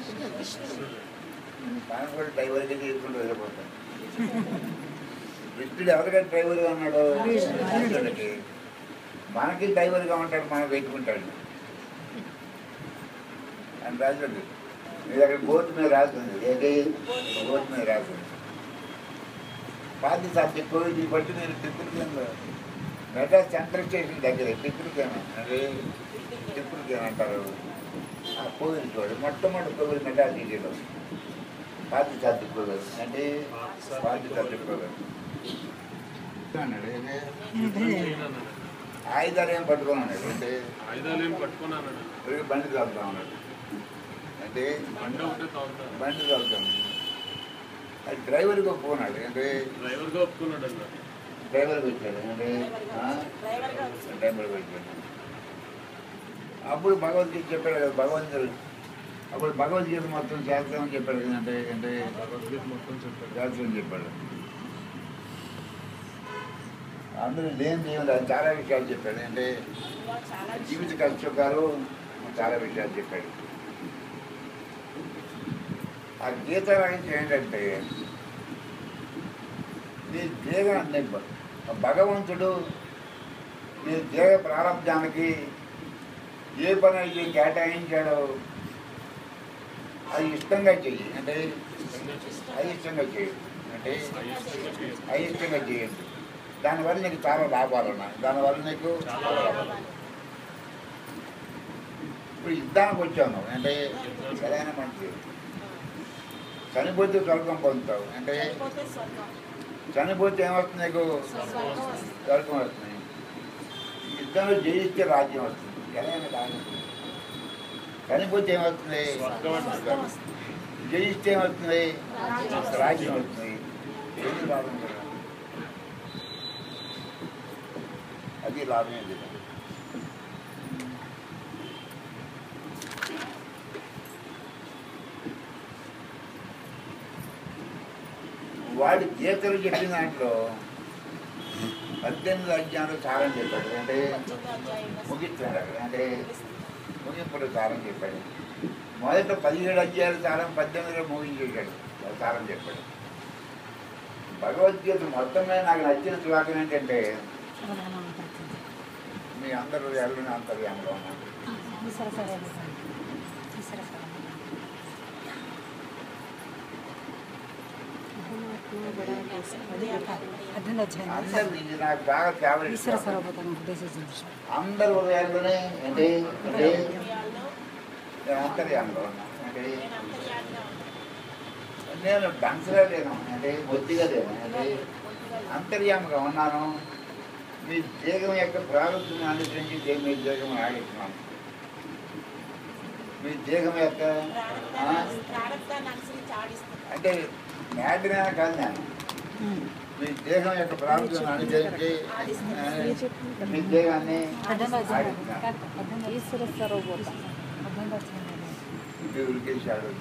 తాను కూడా డ్రైవర్గా చేసుకుంటూ వెళ్ళిపోతాడు కృష్ణుడు ఎవరికైనా డ్రైవర్గా ఉన్నాడు అర్జునుడికి మనకి డ్రైవర్గా ఉంటాడు మనం పెట్టుకుంటాడు అని రాసింది మీరు అక్కడ బోర్డు మీద రాస్తుంది ఏది బోర్డు మీద రాస్తుంది పాతి సబ్జెక్ట్ కోవిడ్ బట్టి నేను టిప్పులకేన్లో మెడ్రాస్ సెంట్రల్ స్టేషన్ దగ్గర టిప్పులకేన అదే టిప్పులకేన అంటారు ఆ కోవిడ్ చూడు మొట్టమొదటి కోవిడ్ మెడ్రాస్ సిటీలో పాతి సబ్జెక్ట్ కోవిడ్ అంటే పాతి సబ్జెక్ట్ కోవిడ్ అన్నాడు ఏంటి? నేనన్నాడు. ఆయుధాలు ఏం పట్టుకున్నాడు అంటే ఆయుధాలు ఏం పట్టుకుని అన్నాడు పోయి బండి తోలుతా ఉన్నాడు అంటే బండి ఒకటే తాగుతాను బండి తోలుతాం అది డ్రైవర్గా పోనాడు అంటే డ్రైవర్గా ఒప్పుకున్నాడు అన్నాడు డ్రైవర్కి వచ్చాడు అంటే ఆ? డ్రైవర్కి వచ్చాడు అప్పుడు భగవద్గీత చెప్పాడు కదా భగవంతుడు అప్పుడు భగవద్గీత మొత్తం చేస్తామని చెప్పాడు కదా అంటే అంటే భగవద్గీత మొత్తం చెప్పాడు చేస్తామని చెప్పాడు అందరూ లేని దేవుడు అది చాలా విషయాలు చెప్పాడు అంటే జీవిత కష్టకాలు చాలా విషయాలు చెప్పాడు ఆ గీత రహస్యం ఏంటంటే నీ దేహ నీ భ- భగవంతుడు నీ దేహ ప్రారంభానికి ఏ పని అయితే కేటాయించాడో అది ఇష్టంగా చెయ్యి అంటే ఇష్టంగా చేస్తాడు. అయిష్టంగా చెయ్యి అంటే అయిష్టంగా చేయదు. అయిష్టంగా చేయొద్దు దానివల్ల నీకు చాలా లాభాలు ఉన్నాయి దానివల్ల నీకు చాలా చాలా లాభాలు ఇప్పుడు యుద్ధానికి వచ్చాను అంటే సరైన మంచి చనిపోతే స్వర్గం పొందుతావు అంటే చనిపోతే ఏమవుతుంది నీకు స్వర్గం వస్తుంది యుద్ధంలో జయిస్తే రాజ్యం వస్తుంది ఎలాగైనా రాజ్యం చనిపోతే ఏమవుతుంది స్వర్గం వస్తుంది. స్వర్గం. జయిస్తే ఏమవుతుంది రాజ్యం వస్తుంది ఏది లాభం కదా అది లాభమే లేదు వాడు గీతలు చెప్పిన దాంట్లో పద్దెనిమిది అధ్యాయంలో సారం చెప్పాడు అంటే ముగిస్తాడు అక్కడ అంటే ముగింపుడు సారం చెప్పాడు మొదట పదిహేడు అధ్యాయులు సారం పద్దెనిమిదిలో ముగించేశాడు ఆ సారం చెప్పాడు భగవద్గీత మొత్తం మీద నాకు నచ్చిన శ్లోకం ఏంటంటే మీ అందరూ ఎవరిని అంతర్యామలో ఉన్నారు సరే సరే సరే సరే పద్దెనిమిది వచ్చాయి అందరు ఇది నాకు బాగా ఫేవరెట్ ఈశ్వర సర్వపతం ఉద్దేశించి అందరు హృదయాల్లోనే అంటే అంటే నేను అంతర్యామలో ఉన్నా అంటే నేను డంసగా లేను అంటే బొత్తిగా లేను అంటే అంతర్యామగా ఉన్నాను మీ దేహం యొక్క ప్రారంభం అనుసరించి దే- మీ దేహం ఆడిస్తున్నాను మీ దేహం యొక్క ఆ? ప్రారంభాన్ని అనుసరించి ఆడిస్తుంది అంటే మ్యాడ్నే కాదు నేను మీ దేహం యొక్క ప్రారంభం అనుసరించి ఆ, మీ దేహాన్ని పద్దెనిమిది వచ్చింది ఆడిస్తున్నాను పద్దెనిమిది ఈశ్వరేశ్వరరావు పోతా పద్దెనిమిది వచ్చింది ఇది ఉరికేశాడు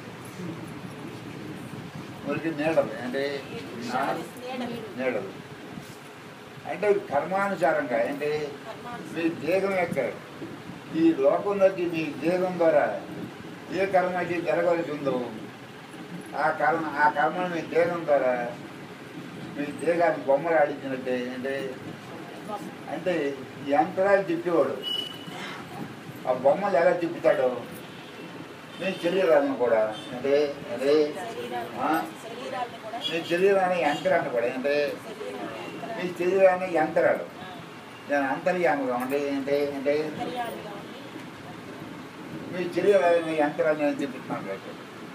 ఉరికి నీడలు అంటే ఆ? నీడలు అంటే కర్మానుసారంగా అంటే మీ దేహం యొక్క ఈ లోకంలోకి మీ దేహం ద్వారా ఏ కర్మ అయితే జరగవలసి ఉందో ఆ కర్మ ఆ కర్మను మీ దేహం ద్వారా మీ దేహాన్ని బొమ్మలు ఆడించినట్టే అంటే అంటే ఈ యంత్రాలు తిప్పేవాడు ఆ బొమ్మలు ఎలా తిప్పుతాడో మీ శరీరాలను కూడా అంటే అంటే ఆ? శరీరాన్ని కూడా మీ శరీరాన్ని యంత్రాన్ని కూడా అంటే మీ శరీరాన్ని యంత్రాలు నేను అంతర్యాముగా ఉండి అంటే అంటే శరీరాలుగా ఉండి మీ శరీరాన్ని యంత్రాన్ని నేను తిప్పుతున్నాను రేపు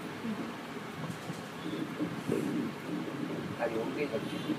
అది ఒకే ఖర్చు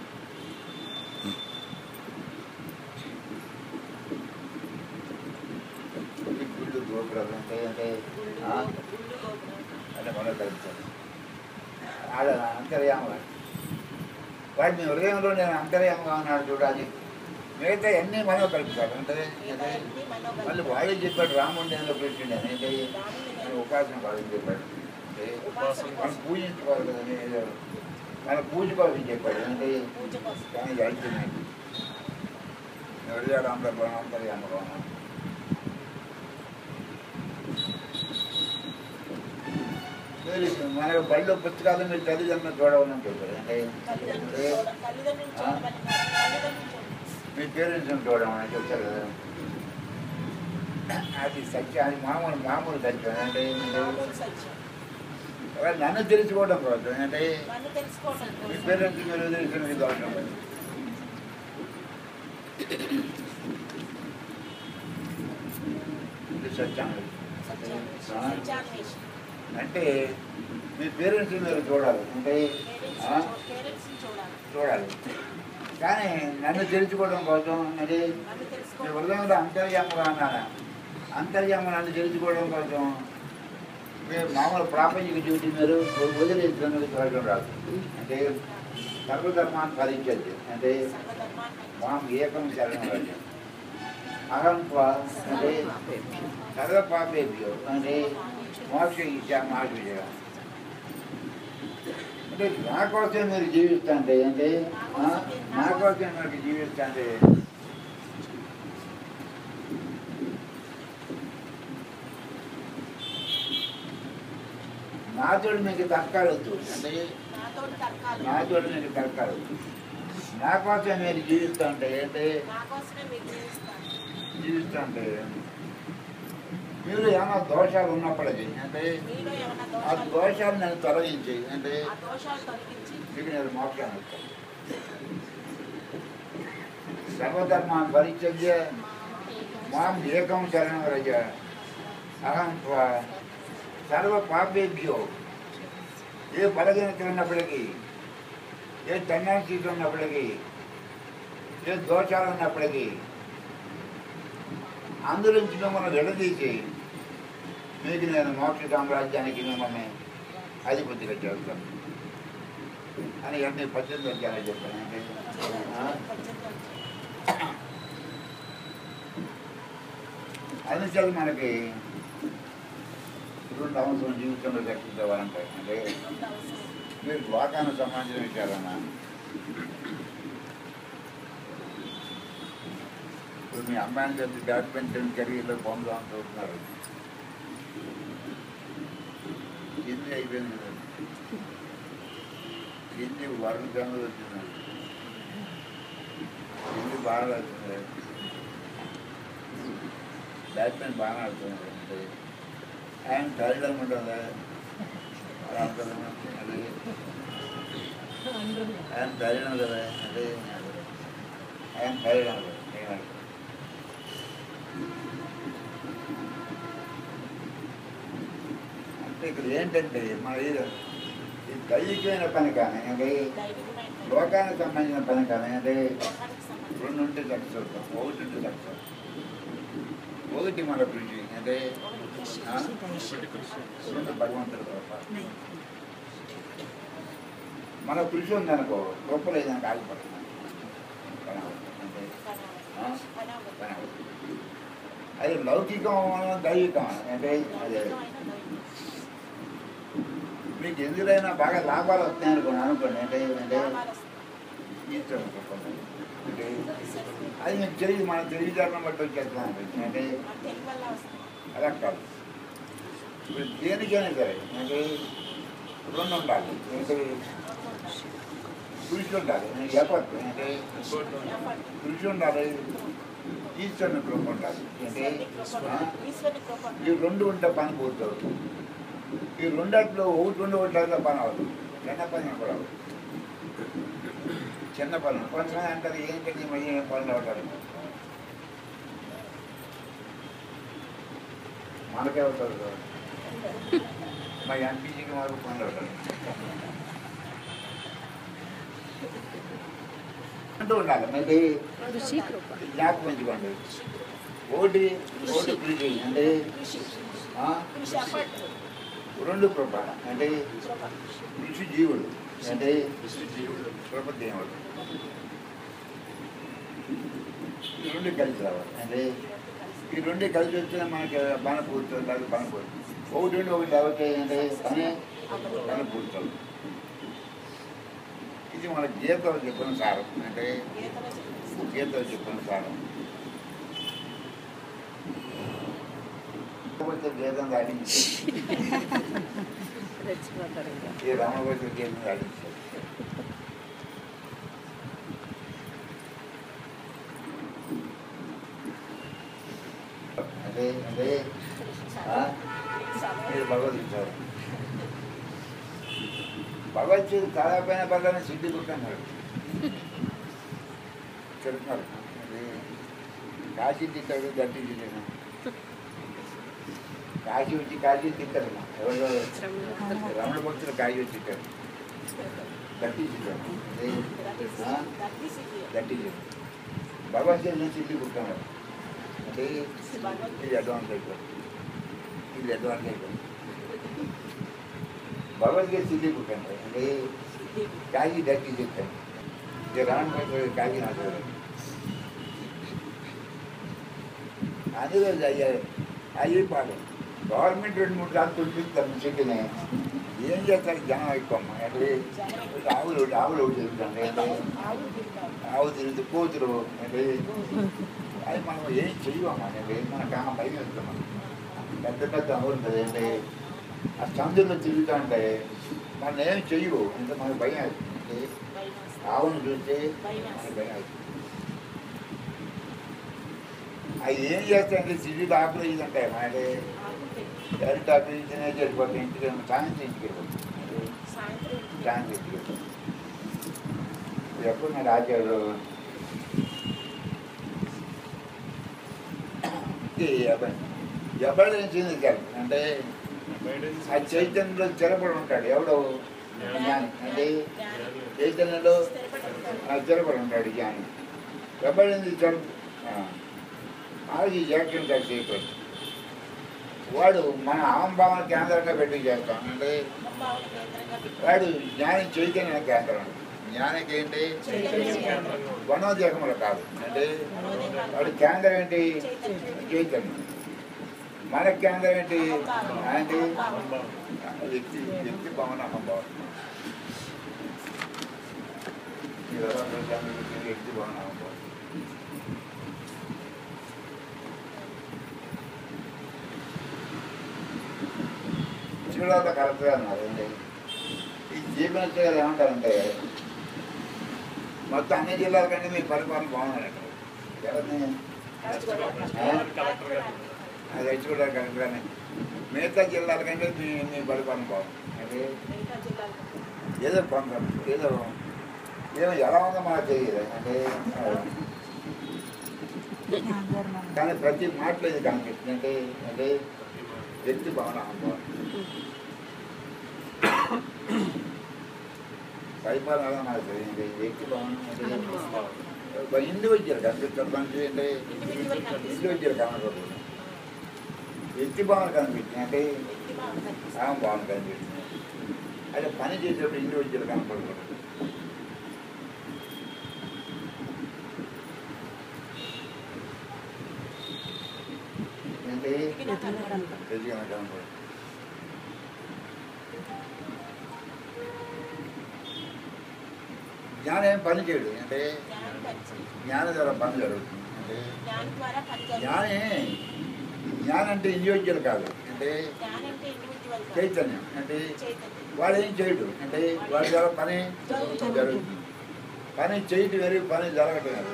ఈ గుళ్ళు గోపురాలు అంటే అంటే ఆ? గుళ్ళు గోపురం అంటే మనం కలుపుతాను ఆడ అంతర్యామ వాడు మీ హృదయంలో నేను అంతర్యామగా ఉన్నాడు చూడాలి మిగతా అన్నీ మనం కలుపుతాడు అంటే అంటే అన్ని మనోబలం. మళ్ళీ వాడే చెప్పాడు రాముడు నేను పెట్టిండు అని అంటే మన ఉపాసన కాదని చెప్పాడు అంటే మనం పూజించుకోవాలి కదా అని ఏదో మన పూజ కోసం చెప్పాడు అంటే పూజ కోసం కానీ ఇది అడిగింది హృదయాలు అందరిలో అంతర్యామగా ఉన్నాను మీరు మన బడిలో పుస్తకాలు మీరు తల్లిదండ్రులు చూడవని చెప్పారు అంటే తల్లిదండ్రులు అంటే చూడ- తల్లిదండ్రులు చూడమని కాదు, తల్లిదండ్రులు చూడ- మీ పేరెంట్స్ని చూడమని చెప్తారు కదా అది సత్యం అది మామూలు మామూలు సత్యం అంటే మామూలు సత్యం ఎవరు నన్ను తెలుసుకోవడం కోసం అంటే నన్ను తెలుసుకోవడం మీ కోసం పేరెంట్స్ మీరు తెలిసిన దోషం ఇది సత్యం సత్యం ఆ? సత్యాన్వేషణ అంటే మీ పేరెంట్స్ మీరు చూడాలి అంటే ఆ? పేరెంట్స్ చూడాలి చూడాలి కానీ నన్ను తెలుసుకోవడం కోసం అది నన్ను మీ తెలుసుకోవడం హృదయంలో అంతర్యాముగా అన్నాను అంతర్యాము నన్ను తెలుసుకోవడం కోసం మీరు మామూలు ప్రాపంచిక డ్యూటీ మీరు వదిలేసినందుకు చూడడం రాదు అంటే సర్వధర్మాన్ని ఫలించద్దు అంటే సర్వధర్మాన్ని మాం ఏకం శరణం రాజు అహం త్వా అంటే సర్వ పాపేభ్యో అంటే మోక్ష ఇచ్చా మాష అంటే నా కోసం మీరు జీవిస్తుంటే అంటే ఆ, నా కోసం మీరు జీవిస్తుంటే నాతోడు మీకు తర్కాలొద్దు అంటే నాతోటి తర్కాలు నాతోడు మీకు తర్కాలొద్దు నా కోసం మీరు జీవిస్తుంటే అంటే నా కోసమే మీకు జీవిస్తాను జీవిస్తుంటే మీరు ఏమైనా దోషాలు ఉన్నప్పటికీ అంటే మీలో ఏమైనా ఆ దోషాలు దోషాలు నేను తొలగించి అంటే ఆ దోషాలు తొలగించి మీకు నేను మోక్షాన్ని ఇస్తాను సర్వధర్మాన్ని పరిచర్య మాం ఏకం శరణం రజ అహం త్వా సర్వ పాపేభ్యో ఏ బలహీనత ఉన్నప్పటికీ ఏ టెండెన్సీస్ ఉన్నప్పటికీ ఏ దోషాలు ఉన్నప్పటికీ అందులోంచి మిమ్మల్ని విడదీసి మీకు నేను మోక్ష సామ్రాజ్యానికి మిమ్మల్ని అధిపతిగా చేస్తాను అని అన్ని పద్దెనిమిది అధ్యాయాలు చెప్పాను అంటే ఆ? అందుచేత మనకి రెండు అవసరం జీవితంలో దక్కించవాలంటే అంటే మీరు లోకానికి సంబంధించిన విషయాలన్నా ఇప్పుడు మీ అమ్మాయిని కలిసి బ్యాడ్మింటన్ కెరీర్లో పొందాం చూస్తున్నారు ఎన్ని అయిపోయింది కదా. ఎన్ని వరుణ గంగలు వచ్చినాయి ఎన్ని బాగా వచ్చినాయి బ్యాట్మెన్ బాగా ఆడుతున్నాడు అంటే ఆయన ధైర్యం ఉంటుందా అలా ఉంటుందా అది ఆయన ధైర్యం కదా అంటే ఆయన ధైర్యం కదా నేను అంటే ఇక్కడ ఏంటంటే మన ఇది ఇది దైవికమైన పని కానివ్వండి దైవికమైన లోకానికి సంబంధించిన పని కానివ్వండి లోకానికి సంబంధించి రెండు ఉంటే సక్సెస్ అవుతాం ఒకటి ఉంటే సక్సెస్ ఒకటి మన కృషి అంటే ఒకటి కృషి ఆ? రెండు భగవంతుడు కృప మన కృషి ఉందనుకో గొప్ప లేదని ఆగిపోతున్నాం పని అవుతుంది. అంటే ఆ? పని అవ్వదు. పని అవుతుంది. అది లౌకికం దైవికం అంటే అదే లౌకికమైన దైవికం. మీకు ఎందుకైనా బాగా లాభాలు వస్తాయి అనుకోండి అనుకోండి అంటే అంటే లాభాలు వస్తాయి. ఈశ్వరుడు కృప. అంటే అది మీకు తెలియదు మన తెలివితేటం బట్టి వచ్చేస్తాం అంటే మన తెలివి వల్ల వస్తాయి. అలా కాదు ఇప్పుడు దేనికైనా సరే అంటే రెండు ఉండాలి అంటే కృషి ఉండాలి ఎఫర్ట్ అంటే ఎఫర్ట్. కృషి ఉండాలి ఈశ్వరుని కృప ఉండాలి అంటే ఈశ్వరుని కృప. ఆ? ఈశ్వరుని కృప. ఈ రెండు ఉంటే పని పూర్తవుతుంది ఈ రెండట్లో ఒకటి రెండు ఒకటి పని అవుతుంది చిన్న పని కూడా అవుతుంది చిన్న పని కొంతమంది అంటారు ఏంటంటే మళ్ళీ ఏం పనులు అవుతారు మనకే అవుతారు కదా. మా ఎంపీసీకి మాకు పనులు అవుతారు అంటూ ఉండాలి మరి కృషి కృప జ్ఞాపకం ఉంచుకోండి ఒకటి ఒకటి కృషి అంటే కృషి. ఆ, కృషి ఎఫర్ట్. రెండు కృప అంటే కృప. కృషి జీవుడు అంటే జీవుడు కృప దేవుడు ఈ రెండు కలిసి రావాలి అంటే ఈ రెండు కలిసి వచ్చినా మనకి పని పూర్తుంది అది పని పూర్తి ఒకటి నుండి ఒకటి అవుతాయి అంటే పని పని పూర్తుంది ఇది మన గీతలో చెప్పిన సారం అంటే గీతలో చెప్పేసి. గీతలో చెప్పిన సారం రామభద్ర గీతం దాడించారు రెచ్చిపోతారు ఇంకా ఈ రామభద్ర గీతం దాడించారు అదే అదే ఆ? మీరు భగవద్గీత భగవద్గీత కాకపోయినా పర్వాలని సిద్ధి కుట్టన్నారు చెప్తున్నారు అది కాశీ తిట్టాడు గట్టి తిట్టాడు కాశీ వచ్చి కాశీ తిట్టారు ఎవరు రమణ భక్తులు కాశీ వచ్చి తిట్టారు గట్టి తిట్టాడు అదే That is- ఆ? that is it. గట్టి తిట్టాడు భగవద్గీత సిద్ధి కుట్టున్నారు అంటే ఇది అడ్వాంటేజ్ ఇది అడ్వాంటేజ్ భగవద్గీత సిద్ధి కుట్టండి అంటే కాజీ డక్కి చెప్తాను ఇది రాను కాజీ నాకు అందులో అయ్యారు అయ్యి పాడు గవర్నమెంట్ రెండు మూడు సార్లు తుడిపిస్తారు చెట్టుని ఏం చేస్తారు జనం ఎక్కువ అంటే ఆవులు ఆవులు ఒకటి తిరుగుతాండి అంటే ఆవులు తింటారు. ఆవు తిరిగితే కోతులు అంటే అది మనం ఏం చెయ్యమా అంటే మనకు ఆ భయం వేస్తాం పెద్ద పెద్ద ఆవులు ఉంటుంది అంటే ఆ సందులో తిరుగుతూ ఉంటే మనం ఏం చెయ్యవు అంటే మనకు భయం వేస్తుంది భయం వేస్తుంది. ఆవును చూస్తే భయం మనకు వేస్తుంది. భయం వేస్తుంది అవి ఏం చేస్తాయంటే సిటీలో ఆకులు ఇది ఉంటాయి అంటే ఆవులు తింటారు. డైరెక్ట్ ఆకులు ఇచ్చినే వెళ్ళిపోతాయి ఇంటికి వెళ్ళి సాయంత్రం ఇంటికి వెళ్ళిపోతాయి సాయంత్రం ఇంటికి సాయంత్రం ఇంటికి వెళ్ళిపోతాయి ఎప్పుడు నా రాజాడు ఎవరు చెందించారు అంటే ఆ చైతన్యంలో స్థిరపడి ఉంటాడు ఎవడో జ్ఞాని అంటే జ్ఞాని. చైతన్యంలో స్థిరపడి ఉంటాడు. ఆ స్థిరపడి ఉంటాడు జ్ఞాని ఎవరింది అది జాక్యం చేయకూడదు వాడు మన అహంభావన కేంద్రంగా పెట్టి చేస్తాం అంటే భావన కేంద్రంగా పెట్టుకో. వాడు జ్ఞాని చైతన్య కేంద్రం జ్ఞానికి ఏంటి చైతన్య కేంద్రం. వనోద్యోగములు కాదు అంటే మనోదేహాలు. వాడి కేంద్రం ఏంటి చైతన్యం. చైతన్యం మన కేంద్రం ఏంటి ఏంటి అహంభావం. వ్యక్తి వ్యక్తి భావన అహంభావం ఈ వ్యవహారంలో కేంద్రం వ్యక్తి వ్యక్తి భావన అహంభావం చూడాలి కరెక్ట్గా అన్నారు ఏంటి ఈ జీవన గారు ఏమంటారంటే మొత్తం అన్ని జిల్లాల కంటే మీ పరిపాలన బాగున్నారంట ఎవరిని కలెక్టర్ గారు అది వచ్చి కూడా కరెక్ట్గానే మిగతా జిల్లాల కంటే మీ మీ పరిపాలన బాగుంది అంటే మిగతా జిల్లాలకు. ఏదో కొంత ఏదో ఏమో ఎలా ఉందో మనకు తెలియదు అంటే కానీ ప్రతి మాటలో ఇది కనిపిస్తుంది అంటే అంటే వ్యక్తి భావన అహంభావం పరిపాలన ఎలా నాకు తెలియదు వ్యక్తి బాగుంది ఇండివిజువల్ కనిపిస్తారు మనిషి అంటే ఇండివిజువల్ కనిపిస్తుంది ఇండివిజువల్ కనకూడదు వ్యక్తి భావన కనిపించింది అంటే వ్యక్తి భావన కనిపిస్తుంది ఆమె భావన కనిపించింది అదే పని చేసేటప్పుడు ఇండివిజువల్ కనపడకూడదు అంటే ఎదిగినా కనపడదు. ఎదిగిన కనపడదు జ్ఞానం ఏం పని చేయడు అంటే జ్ఞానం పనిచేయదు. జ్ఞానం ద్వారా పని జరుగుతుంది అంటే జ్ఞానం ద్వారా పని జరుగుతుంది. జ్ఞానే జ్ఞానం అంటే ఇండివిజువల్ కాదు అంటే జ్ఞానం అంటే ఇండివిజువల్ కాదు. చైతన్యం అంటే చైతన్యం. వాడు ఏం చేయడు అంటే వాడి ద్వారా పని జరుగుతుంది. జరుగుతుంది పని చేయటం వేరు పని జరగటం వేరు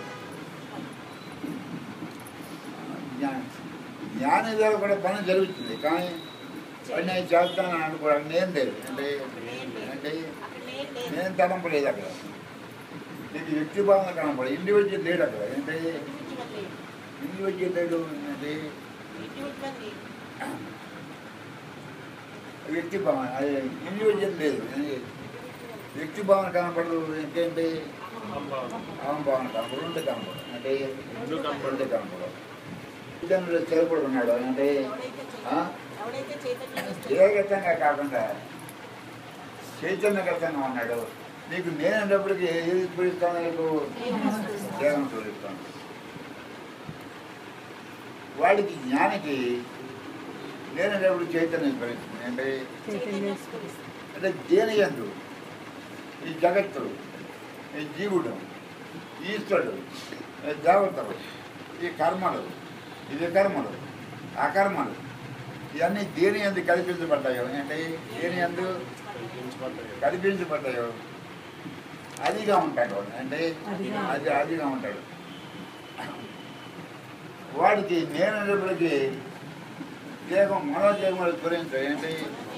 జ్ఞానం జ్ఞానం ద్వారా కూడా పని జరుగుతుంది కానీ వాడు నేను చేస్తాను అనుకోవడం నేను లేదు అంటే అంటే అక్కడ నేను లేదు. నేను తలంపలేదు అక్కడ నీకు వ్యక్తి భావన కనపడదు ఇండివిజువల్ లేడు అక్కడ అంటే ఇండివిజువల్ లేదు. ఇండివిజువల్ లేడు అంటే ఇండివిజువల్ లేదు. వ్యక్తి భావన అది ఇండివిజువల్ లేదు వ్యక్తి భావన కనపడదు ఏంటంటే ఆమె భావన కనపడదు రెండు కనపడదు అంటే రెండు కనపడదు. రెండు కనపడదు ఇతను స్థిరపడి ఉన్నాడు అంటే ఎవడైతే ఆ? చైతన్యం- ఎవడైతే చైతన్యం ఇస్తాడో దేహగతంగా కాకుండా చైతన్యగతంగా ఉన్నాడు నీకు నేను అన్నప్పటికీ ఏది స్ఫురిస్తాను నీకు దేహం స్ఫురిస్తాను వాడికి జ్ఞానికి నేనప్పుడు చైతన్యం స్ఫురిస్తుంది అంటే చైతన్యం స్ఫురిస్తుంది. అంటే దేని ఎందు ఈ జగత్తు ఈ జీవుడు ఈశ్వరుడు ఈ దేవతలు ఈ కర్మలు ఈ వికర్మలు అకర్మలు ఇవన్నీ దేని ఎందు కల్పించబడ్డాయో అంటే దేని ఎందు కల్పించబడ్డాయి. కల్పించబడ్డాయో అదిగా ఉంటాడు వాడు అంటే అదిగా. అది అదిగా ఉంటాడు వాడికి నేను అనేప్పటికీ దేహం మనోదేహములు గురించాయి ఏంటి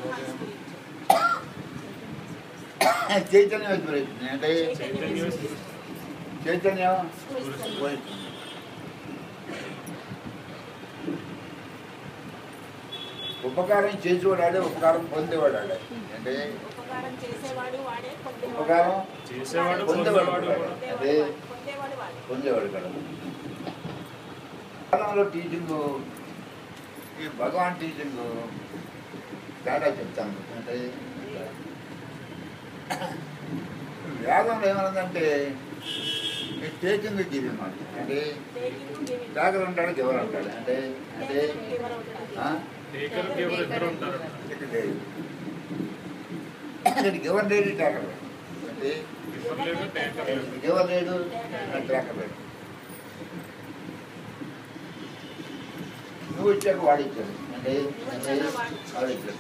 చైతన్యం స్ఫురిస్తుంది అంటే చైతన్యం చైతన్యం స్ఫురిస్తుంది. స్ఫురిస్తుంది. ఉపకారం చేసేవాడే ఉపకారం పొందేవాడాడే అంటే ఉపకారం చేసేవాడు వాడే పొందేవాడు ఉపకారం చేసేవాడు పొందేవాడు పొందేవాడు కూడా. కూడా. అదే పొందేవాడు వాడే పొందేవాడు కదా కాలంలో టీచింగ్ ఈ భగవాన్ టీచింగ్ తేడా చెప్తాను అంటే వేదంలో ఏమన్నదంటే ఈ టేకింగ్ గివింగ్ అని అంటే టేకింగ్ గివింగ్. టాకర్ ఉంటాడు గివర్ ఉంటాడు అంటే అంటే టేకర్ గివర్ ఉంటాడు. ఆ? టేకర్ గివర్ ఇద్దరు ఉంటారు ఇక్కడ లేదు. ఇక్కడ గివర్ లేడు టాకర్ లేడు. అంటే గివర్ లేదు టేకర్ లేదు గివర్ లేడు టాకర్ లేడు నువ్వు ఇచ్చాక వాడిచ్చాడు అంటే అంటే వాడిచ్చాడు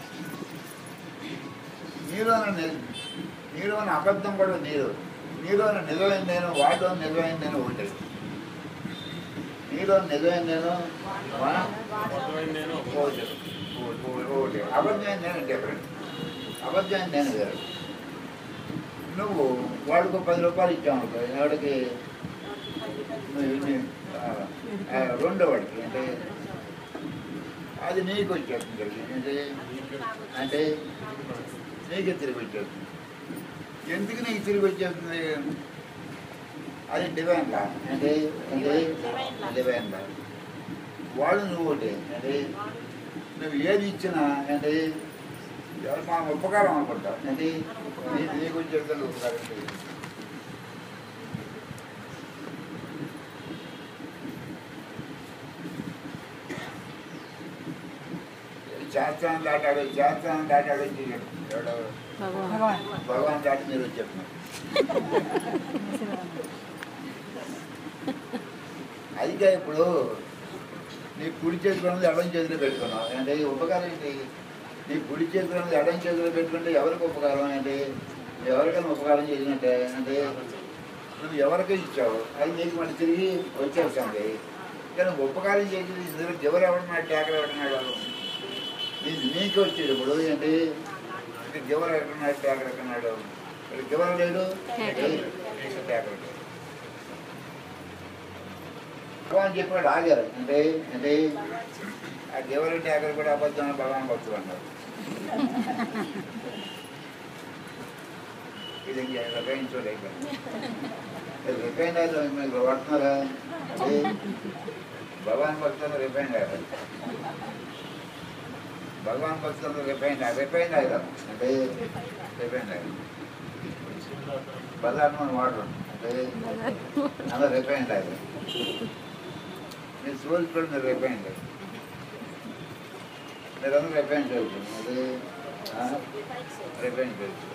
నీలోన ని- నీలోన అబద్ధం కూడా నీరు నీలోన నిజమైన నేను వాడిలో నిజమైన నేను ఒకటి నీలో నిజమైన నేను వా- అబద్ధమైన నేను ఒకటి ఒకటి అబద్ధమైన నేను డిఫరెంట్ అబద్ధమైన నేను వేరు నువ్వు వాడికి పది రూపాయలు ఇచ్చావు అనుకో వాడికి నువ్వు ఇన్ని, ఆ, ఆ, రెండో వాడికి అంటే అది నీకు వచ్చేస్తుంది అంటే అంటే నీకే తిరిగి వచ్చేస్తుంది ఎందుకు నీకు తిరిగి వచ్చేస్తుంది అది డివైన్ లా అంటే అంటే డివైన్ లా వాళ్ళు నువ్వు ఒకటి అంటే నువ్వు ఏది ఇచ్చినా అంటే ఎవరు మనం ఉపకారం అనుకుంటాం అంటే నీ- నీకు వచ్చేస్తుంది ఉపకారం చేయాలి. శాస్త్రాన్ని దాటాడు శాస్త్రాన్ని దాటాడు ఎవడో భగవాన్ భగవాన్ దాటి మీరు వచ్చేస్తున్నారు అయితే ఇప్పుడు నీ కుడి చేతిలో ఉంది ఎడం చేతిలో పెట్టుకున్నావు అంటే ఈ ఉపకారం ఏంటి నీ కుడి చేతిలో ఉంది ఎడం చేతిలో పెట్టుకుంటే ఎవరికి ఉపకారం అంటే ఎవరికైనా ఉపకారం చేసినట్టే అంటే నువ్వు ఎవరికి ఇచ్చావు అది నీకు మళ్ళీ తిరిగి వచ్చేస్తుంది కానీ ఉపకారం చేసి ఎవరు ఎవడున్నాడు ట్యాకర్ ఎవడున్నాడు ఇది నీకు వచ్చేది ఇప్పుడు ఏంటి ఇక్కడ గివర్ ఎక్కడున్నాడు ట్యాకర్ ఎక్కడున్నాడు ఇక్కడ గివర్ లేడు ట్యాకర్. ట్యాకర్ లేడు. భగవాన్ చెప్పాడు ఆగారు అంటే అంటే ఆ గివర్ ట్యాకర్ కూడా అబద్ధం భగవాన్ భక్తులు అన్నారు ఈ ఇది ఇంకా రిఫైన్ చూడ అయిపోయింది రిఫైన్ అయితే మీకు పడుతున్నారా ఏ? భగవాన్ భక్తులు రిఫైన్ అయ్యారు భగవాన్ భక్తులు రిఫైన్ రిఫైన్ అయ్యారు అంటే రిఫైన్ అయ్యారు బజార్లో వాటర్ అంటే అలా రిఫైన్ అయ్యారు మీరు సోల్స్ కూడా మీరు రిఫైన్ అయ్యారు మీరందరూ రిఫైన్ చదువుతుంది అదే రిఫైన్ చదువుతుంది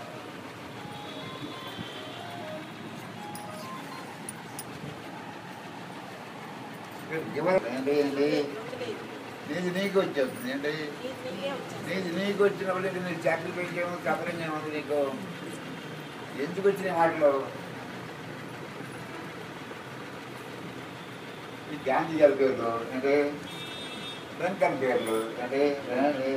ఏంటి ఏంటి నీది నీకు వచ్చేస్తుంది ఏంటి నీది నీకు వచ్చినప్పుడు ఏంటి నీకు చాకరీ పెట్టేమో కబరింగ్ ఏముంది నీకు ఎందుకు వచ్చినాయి మాటలు ఈ గాంధీ గారి పేర్లు అంటే లంకన్ పేర్లు అంటే ఏ,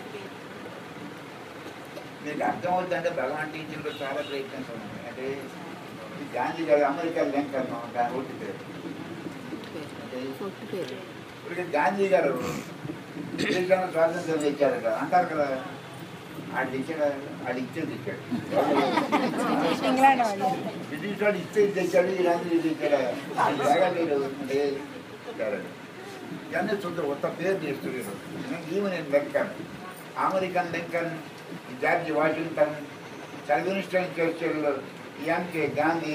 నీకు అర్థమవుతుందంటే భగవాన్ టీచింగ్లో చాలా ప్రయత్నం ఉన్నాయి అంటే ఈ గాంధీ గారు అమెరికా లింకన్ దాని ఒకటి పేరు అంటే ఒట్టి పేరు ఇప్పుడు గాంధీ గారు దేశాన్ని స్వాతంత్రం తెచ్చారట అంటారు కదా ఆడు ఇచ్చాడు ఆడు ఇచ్చేది ఇచ్చాడు ఇంగ్లాండ్ వాళ్ళు బ్రిటిష్ వాడు ఇచ్చేది తెచ్చాడు ఈ గాంధీ ఇది ఇచ్చాడు అది జరగలేదు అంటే ఇచ్చారట. ఇవన్నీ చూద్దాం కొత్త పేరు చేస్తున్నారు ఈమె నేను Lincoln American Lincoln George Washington sir Winston Churchill MK Gandhi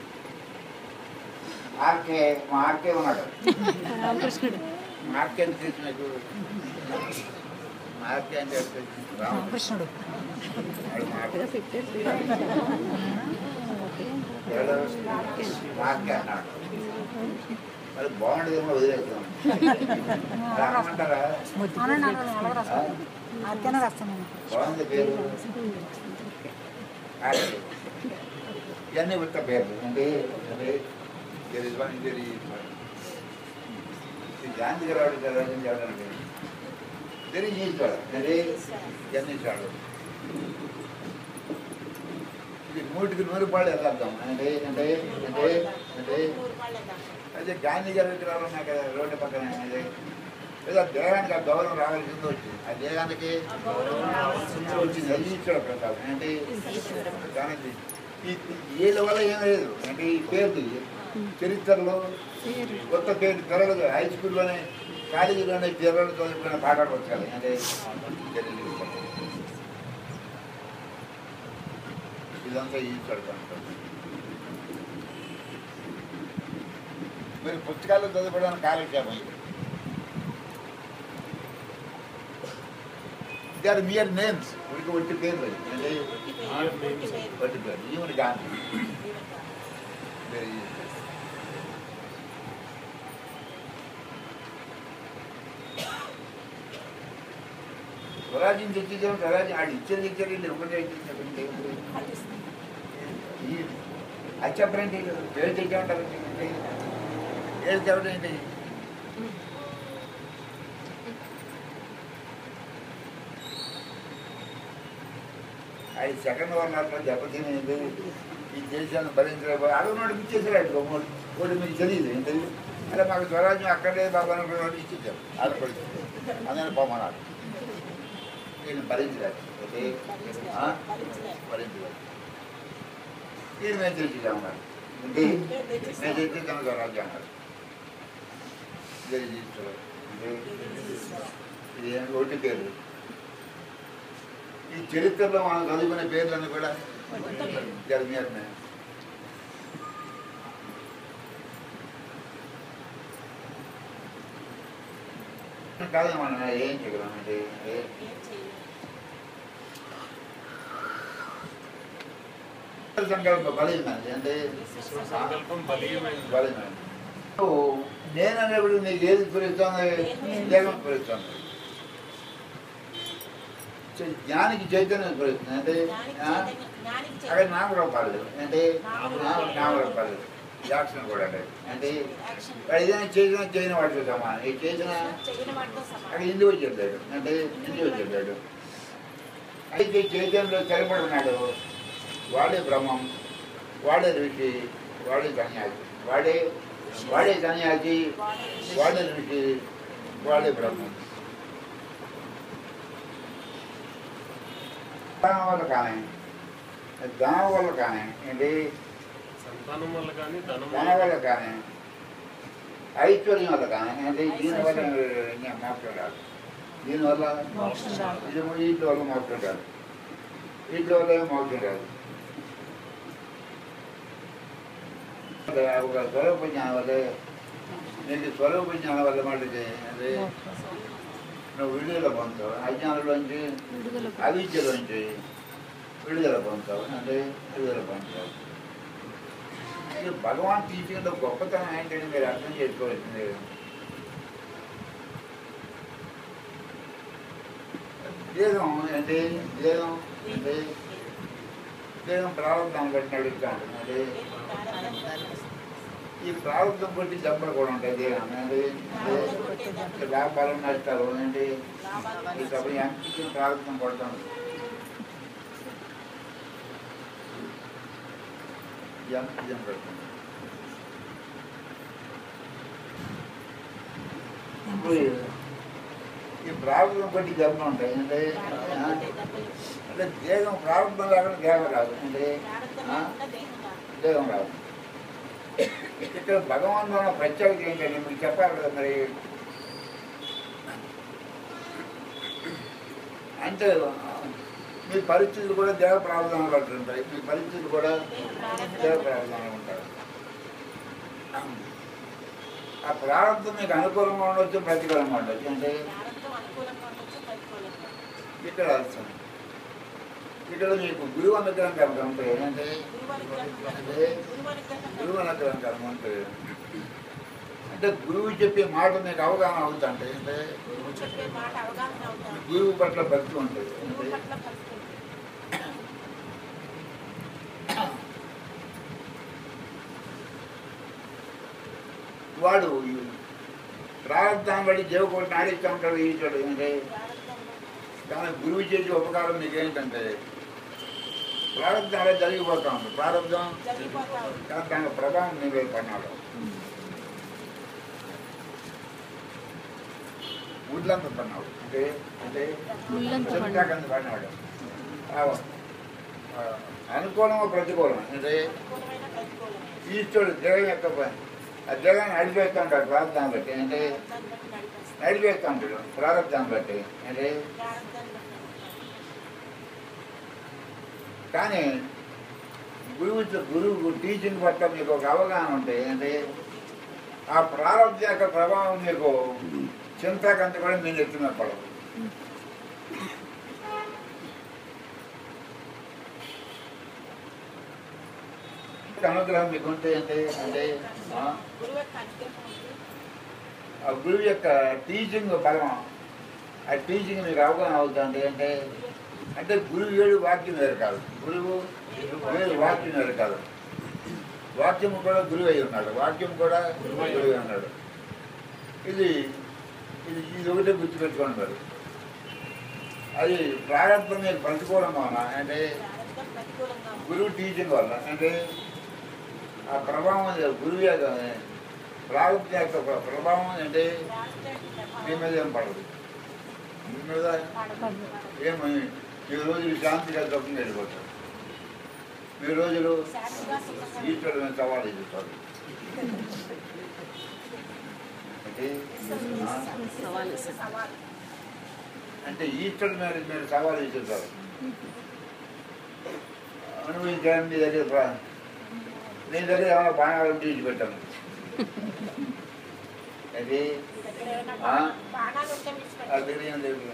RK మా ఆర్కే ఉన్నాడు రామకృష్ణుడు మార్కే అంటే తెలుసు మీకు మార్కే అంటే తెలుసు. రామకృష్ణ రామకృష్ణుడు వాడు మార్కే. ఓకే ఎవడు? మార్కే అన్నాడు మరి బాగుండదేమో వదిలేస్తాం రామంటారా ఆ? అర్థన రాస్తాను బాగుంది పేరు ఆర్కే. ఇవన్నీ ఉత్త పేర్లు అంటే అంటే there is one, there is one. ఈ గాంధీ గారు వాడు కదా రాజన్ చేయడానికి తెలియ చేస్తాడు అంటే ఇవన్నీ చాడు ఇది నూటికి నూరు పాళ్ళు వెళ్ళొద్దాం అంటే అంటే అంటే అంటే అదే గాంధీ గారి విగ్రహాలు ఉన్నాయి కదా రోడ్డు పక్కన అదే ఏదో దేహానికి ఆ గౌరవం రావాల్సింది వచ్చింది ఆ దేహానికి వచ్చింది అది ఇచ్చాడు ప్రతాప్ అంటే దానికి ఈ వీళ్ళ వల్ల ఏం లేదు అంటే ఈ పేర్లు చరిత్రలో కొత్త పేరు తెరలు హై స్కూల్లోనే కాలేజీలోనే తెరలు చదువుకునే పాఠాలు వచ్చాయి అంటే తెలుగు. ఇదంతా ఈశ్వరుడు అంటారు మీరు పుస్తకాలు చదువుకోవడానికి కాలక్షేపం ఇది దే ఆర్ మియర్ నేమ్స్ ఉడికి ఒట్టి పేర్లు అవి. అంటే ఒట్టి పేరు ఈమెను గాంధీ Very easy. స్వరాజ్యం తెచ్చేదేమో స్వరాజ్యం ఆడు ఇచ్చేది ఇచ్చేది వీళ్ళు ఒకటే ఇచ్చేది ఈ అది చెప్పరండి పేరు తెచ్చామంటారు ఏది చెప్పడం ఏంటి అది సెకండ్ వన్ అట్లా దెబ్బతినేది ఈ దేశాన్ని భరించలేకపో అడుగునాడు ఇచ్చేసాడు ఒకటి మీకు తెలియదు ఏం తెలియదు అలా మాకు స్వరాజ్యం అక్కడ లేదు బాబా అనుకున్నాడు ఇచ్చేసారు ఆడపడి అందరిని పోమన్నాడు నేను భరించలేదు ఓకే ఆ? భరించలేదు నేను మేము తెచ్చేసామన్నాడు అంటే మేము తెచ్చేసాము స్వరాజ్యం అన్నాడు ఇది తీసుకోలేదు. ఇది ఏంటి ఒకటి పేరు ఈ చరిత్రలో మనం చదువుకునే పేర్లన్నీ కూడా జరిగినాయి కాదు మనం ఏం చేయగలం అంటే ఏ- సంకల్పం బలమైనది అంటే సంకల్పం బలీయమైంది బలమైనది నేను అనేప్పుడు నీకు ఏది స్ఫురిస్తుంది దేహం స్ఫురిస్తుంది చై- జ్ఞానికి చైతన్యం స్ఫురిస్తుంది అంటే ఆ? అక్కడ నామరూపాలు అంటే నా- నామరూపాలు యాక్షన్ కూడా అంటే అంటే వాడు ఏదైనా చేసినా చేయని వాటితో సమానం ఈ చేసిన అక్కడ ఇండివిజువల్ చెప్పాడు అంటే ఇండివిజువల్ చెప్పాడు అయితే చైతన్యంలో స్థిరపడి ఉన్నాడు వాడే బ్రహ్మం వాడే ఋషి వాడే సన్యాసి వాడే వాడే సన్యాసి వాడే ఋషి వాడే బ్రహ్మం కారణం వల్ల కానీ ధనం వల్ల కానీ ఏంటి సంతానం వల్ల కానీ ధనం ధనం వల్ల కానీ ఐశ్వర్యం వల్ల కానీ అంటే దీనివల్ల ఇంకా మోక్షం రాదు దీనివల్ల మోక్షం రాదు. ఇది వీటి వల్ల మోక్షం రాదు వీటి వల్ల ఏం మోక్షం రాదు ఒక స్వరూప జ్ఞానం వల్ల నీకు స్వరూప జ్ఞానం వల్ల మటుకి అది నువ్వు విడుదల పొందుతావు అజ్ఞానంలోంచి విడుదల అవిద్యలోంచి విడుదల పొందుతావు అంటే విడుదల పొందుతావు ఇది భగవాన్ టీచింగ్లో గొప్పతనం ఏంటంటే మీరు అర్థం చేసుకోవాల్సింది దేహం అంటే దేహం అంటే దేహం ప్రారంభం బట్టి నడుస్తూ ఉంటుంది అంటే ఈ ప్రారంభం బట్టి దెబ్బలు కూడా ఉంటాయి దేహం అంటే వ్యాపారం నష్టాలు ఏంటి ఈ సభ ఎంత ప్రారంభం పడతాం ఎంత పడుతుంది ఇప్పుడు ఈ ప్రారంభం బట్టి దెబ్బలు ఉంటాయి అంటే ఆ, అంటే దేహం ప్రారంభం లేకుండా దేహం రాదు అంటే ఆ, దేహం రాదు ఇక్కడ భగవాన్ ఉన్న ప్రత్యేకత ఏంటంటే మీకు చెప్పాలి కదా మరి అంటే మీ పరిస్థితులు కూడా దేవ ప్రారంభం బట్టి ఉంటాయి మీ పరిస్థితులు కూడా దేవ ప్రారంభంలో ఉంటాయి ఆ ప్రారంభం మీకు అనుకూలంగా ఉండొచ్చు ప్రతికూలంగా ఉండొచ్చు అంటే ఇక్కడ అర్థం ఇక్కడ మీకు గురువు అనుగ్రహం కనుక ఉంటుంది ఏంటంటే అంటే గురువు అనుగ్రహం కనుక ఉంటుంది అంటే గురువు చెప్పే మాట మీకు అవగాహన అవుతుంటే అంటే చెప్పే మాట అవగాహన అవుతాం గురువు పట్ల భక్తి ఉంటుంది అంటే గురువు పట్ల భక్తి ఉంటుంది. వాడు ప్రారంభాన్ని బట్టి జీవకోటి ఆడిస్తూ ఉంటాడు ఈశ్వరుడు ఏంటంటే కానీ గురువు చేసే ఉపకారం మీకు ఏంటంటే ప్రారంభం అలా జరిగిపోతా ఉంది ప్రారంభం జరిగిపోతా ఉంది. కానీ దాని ప్రభావం నీ మీద పడినాడు ఊళ్ళంతా పడినాడు అంటే అంటే ముళ్ళంతా పడినాడు. చెంతాకంత పడినాడు ఆ, ఆ, అనుకూలమో ప్రతికూలం అంటే అనుకూలమైన ప్రతికూలమైన ఈశ్వరుడు జగన్ యొక్క ప- ఆ జగన్ నడిపేస్తూ ఉంటాడు ప్రారంభాన్ని బట్టి అంటే దాన్ని బట్టి నడిపిస్తాం. నడిపేస్తూ ఉంటాడు ప్రారంభాన్ని బట్టి అంటే ప్రారంభాన్ని బట్టి కానీ గురువు గురువు టీచింగ్ పట్ల మీకు ఒక అవగాహన ఉంటే అంటే ఆ ప్రారంభ యొక్క ప్రభావం మీకు చింతకంత కూడా మీరు ఎత్తున పడదు అనుగ్రహం మీకు ఉంటే అంటే అంటే ఆ, గురువు యొక్క అనుగ్రహం ఉంది. ఆ గురువు యొక్క టీచింగ్ బలం ఆ టీచింగ్ మీకు అవగాహన అవుతుంది అంటే అంటే గురువు ఏడు వాక్యం వేరు కాదు గురువు వేరు వాక్యం వేరు కాదు వాక్యం కూడా గురువు అయి ఉన్నాడు వాక్యం కూడా గురువు అయి ఉన్నాడు ఇది ఇది ఇది ఒకటే గుర్తుపెట్టుకోండి మరి అది ప్రారంభం మీకు ప్రతికూలంగా ఉన్నా అంటే ప్రారంభం ప్రతికూలంగా ఉంది. గురువు టీచింగ్ వల్ల అంటే ఆ ప్రభావం గురువు యొక్క ప్రారంభం యొక్క ప్ర- ప్రభావం అంటే ప్రారంభం మీ మీద ఏం పడదు మీ మీద పడదు. ఏమి ఈ రోజులు శాంతిగా తప్పని వెళ్ళిపోతారు మీ రోజులు శాంతిగా సుఖంగా ఈశ్వరుడు మీద సవాలు చేస్తారు అంటే ఆ, సవాలు అంటే ఈశ్వరుడు మీద మీరు సవాలు చేస్తారు అనుభవించడానికి మీ దగ్గర ప్రా- మీ దగ్గర ఏమైనా బాణాలు తీసి పెట్టాను అది దగ్గర ఏమైనా ఆ? బాణాలు ఉంటే ఆ విడిచిపెట్టండి. దగ్గర ఏం లేదు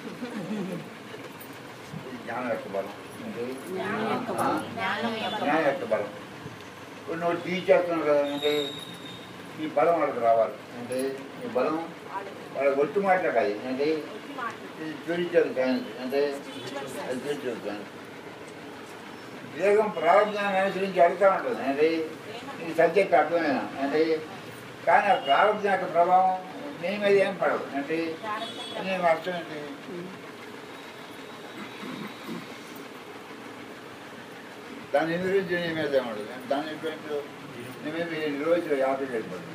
ఇది జ్ఞానం యొక్క బలం అంటే జ్ఞానం యొక్క ఆ? బలం. జ్ఞానం యొక్క బలం. జ్ఞానం యొక్క బలం ఇప్పుడు నువ్వు టీ చేస్తున్నావు కదా అంటే ఈ బలం వాళ్ళకి రావాలి అంటే ఈ బలం వాళ్ళు వాళ్ళకి ఒట్టు మాట్లాడాలి అంటే ఒట్టి మాటలు. ఇది స్పిరిచువల్ సైన్స్ అంటే Spiritual అది science. స్పిరిచువల్ సైన్స్ వేగం ప్రారంభాన్ని అనుసరించి అడుగుతూ ఉంటుంది అంటే ఈ సబ్జెక్ట్ అర్థమైనా అంటే కానీ ఆ ప్రారంభం యొక్క ప్రభావం నీ మీద ఏం పడదు అంటే ప్రారంభం నేను అర్థం ఏంటి దాని గురించి నీ మీద ఏమడదు దాని గురించి నీ మీద ఈ రోజు యాభై వెళ్ళిపోతుంది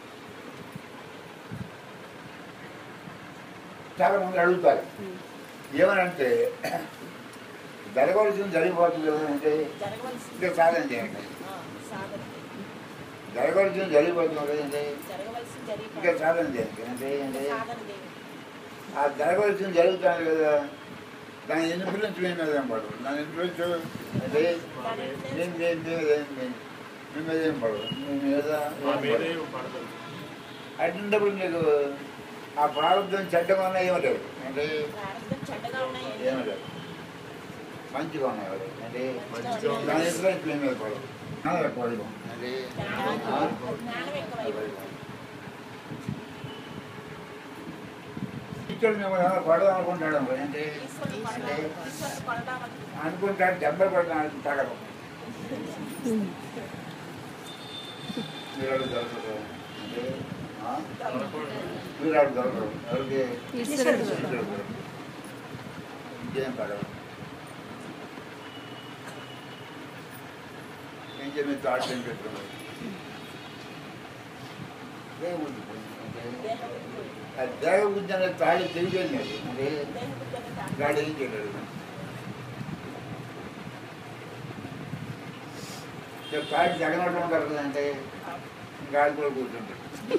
చాలా మంది అడుగుతారు ఏమనంటే జరగవలసింది జరిగిపోతుంది కదా అంటే జరగవలసింది ఇంకా సాధన చేయండి ఆ, సాధన జరగవలసింది జరిగిపోతుంది కదండి జరగవలసింది ఇంకా జరిగిపోతుంది సాధన చేయండి అంటే ఏంటి సాధన చేయండి ఆ జరగవలసింది జరుగుతుంది కదా దాని ఇన్ఫ్లుయెన్స్ మీ మీద ఏం పడదు దాని ఇన్ఫ్లుయెన్స్ అంటే దాని నేను influence నేను నేను ఏం- నేను- మీ మీద ఏం పడదు మీ మీద మా ఏం మీదే పడదు. పడదు అటువంటిప్పుడు నీకు ఆ ప్రారంభం చెడ్డమన్నా ఏమలేదు అంటే ప్రారంభం చెడ్డగా ఉన్నాయి ఏంటి? ఏమలేదు మంచిగా ఉన్నాయి వాళ్ళు అంటే మంచిగా ఉంది. దాని ఇన్ఫ్లుయెన్స్ మీ మీద పడదు అదే పడదు అంటే జ్ఞానం జ్ఞానం ఎక్కువైపోయింది ఇక్కడ మేము ఏమైనా పడదాం అనుకుంటాడు అంటే ఈశ్వరుని అంటే కొడదాం ఈశ్వరుని కొడదామని అనుకుంటాడు దెబ్బ పడతాను తగదు వీరాడు దొరకదు అంటే ఆ? వీరాడు దొరకదు ఎవరికి ఈశ్వరుడు ఈశ్వరుడు దొరకడు. ఇంకేం పడదు ఏం చెప్పి థాట్ ఏం పెట్టుకున్నారు దేవుడు అంటే ఆ దేవ బుద్ధి అనేది తాళి తెలియదు అంటే దేహబుద్ధి అనేది గాడి ఏం చేయలేడు తాళి జగనట్టు ఉంటారు కదంటే గాడి కూడా కూర్చుంటాడు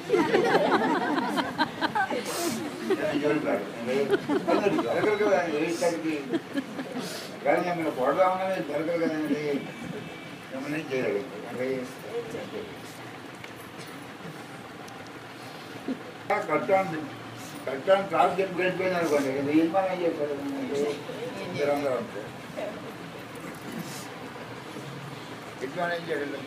జరుగుతాడు జరగదు కదా ఏడికి కానీ మేము కొడదామని జరగదు కదండి ఏమన్నా చేయలేదు అంటే కట్టాను కట్టాను కాలు చెప్పి గడిపోయింది అనుకోండి వెయ్యి పని ఏం చేస్తారు మీరందరూ అంతే ఇట్లా ఏం చేయలేదు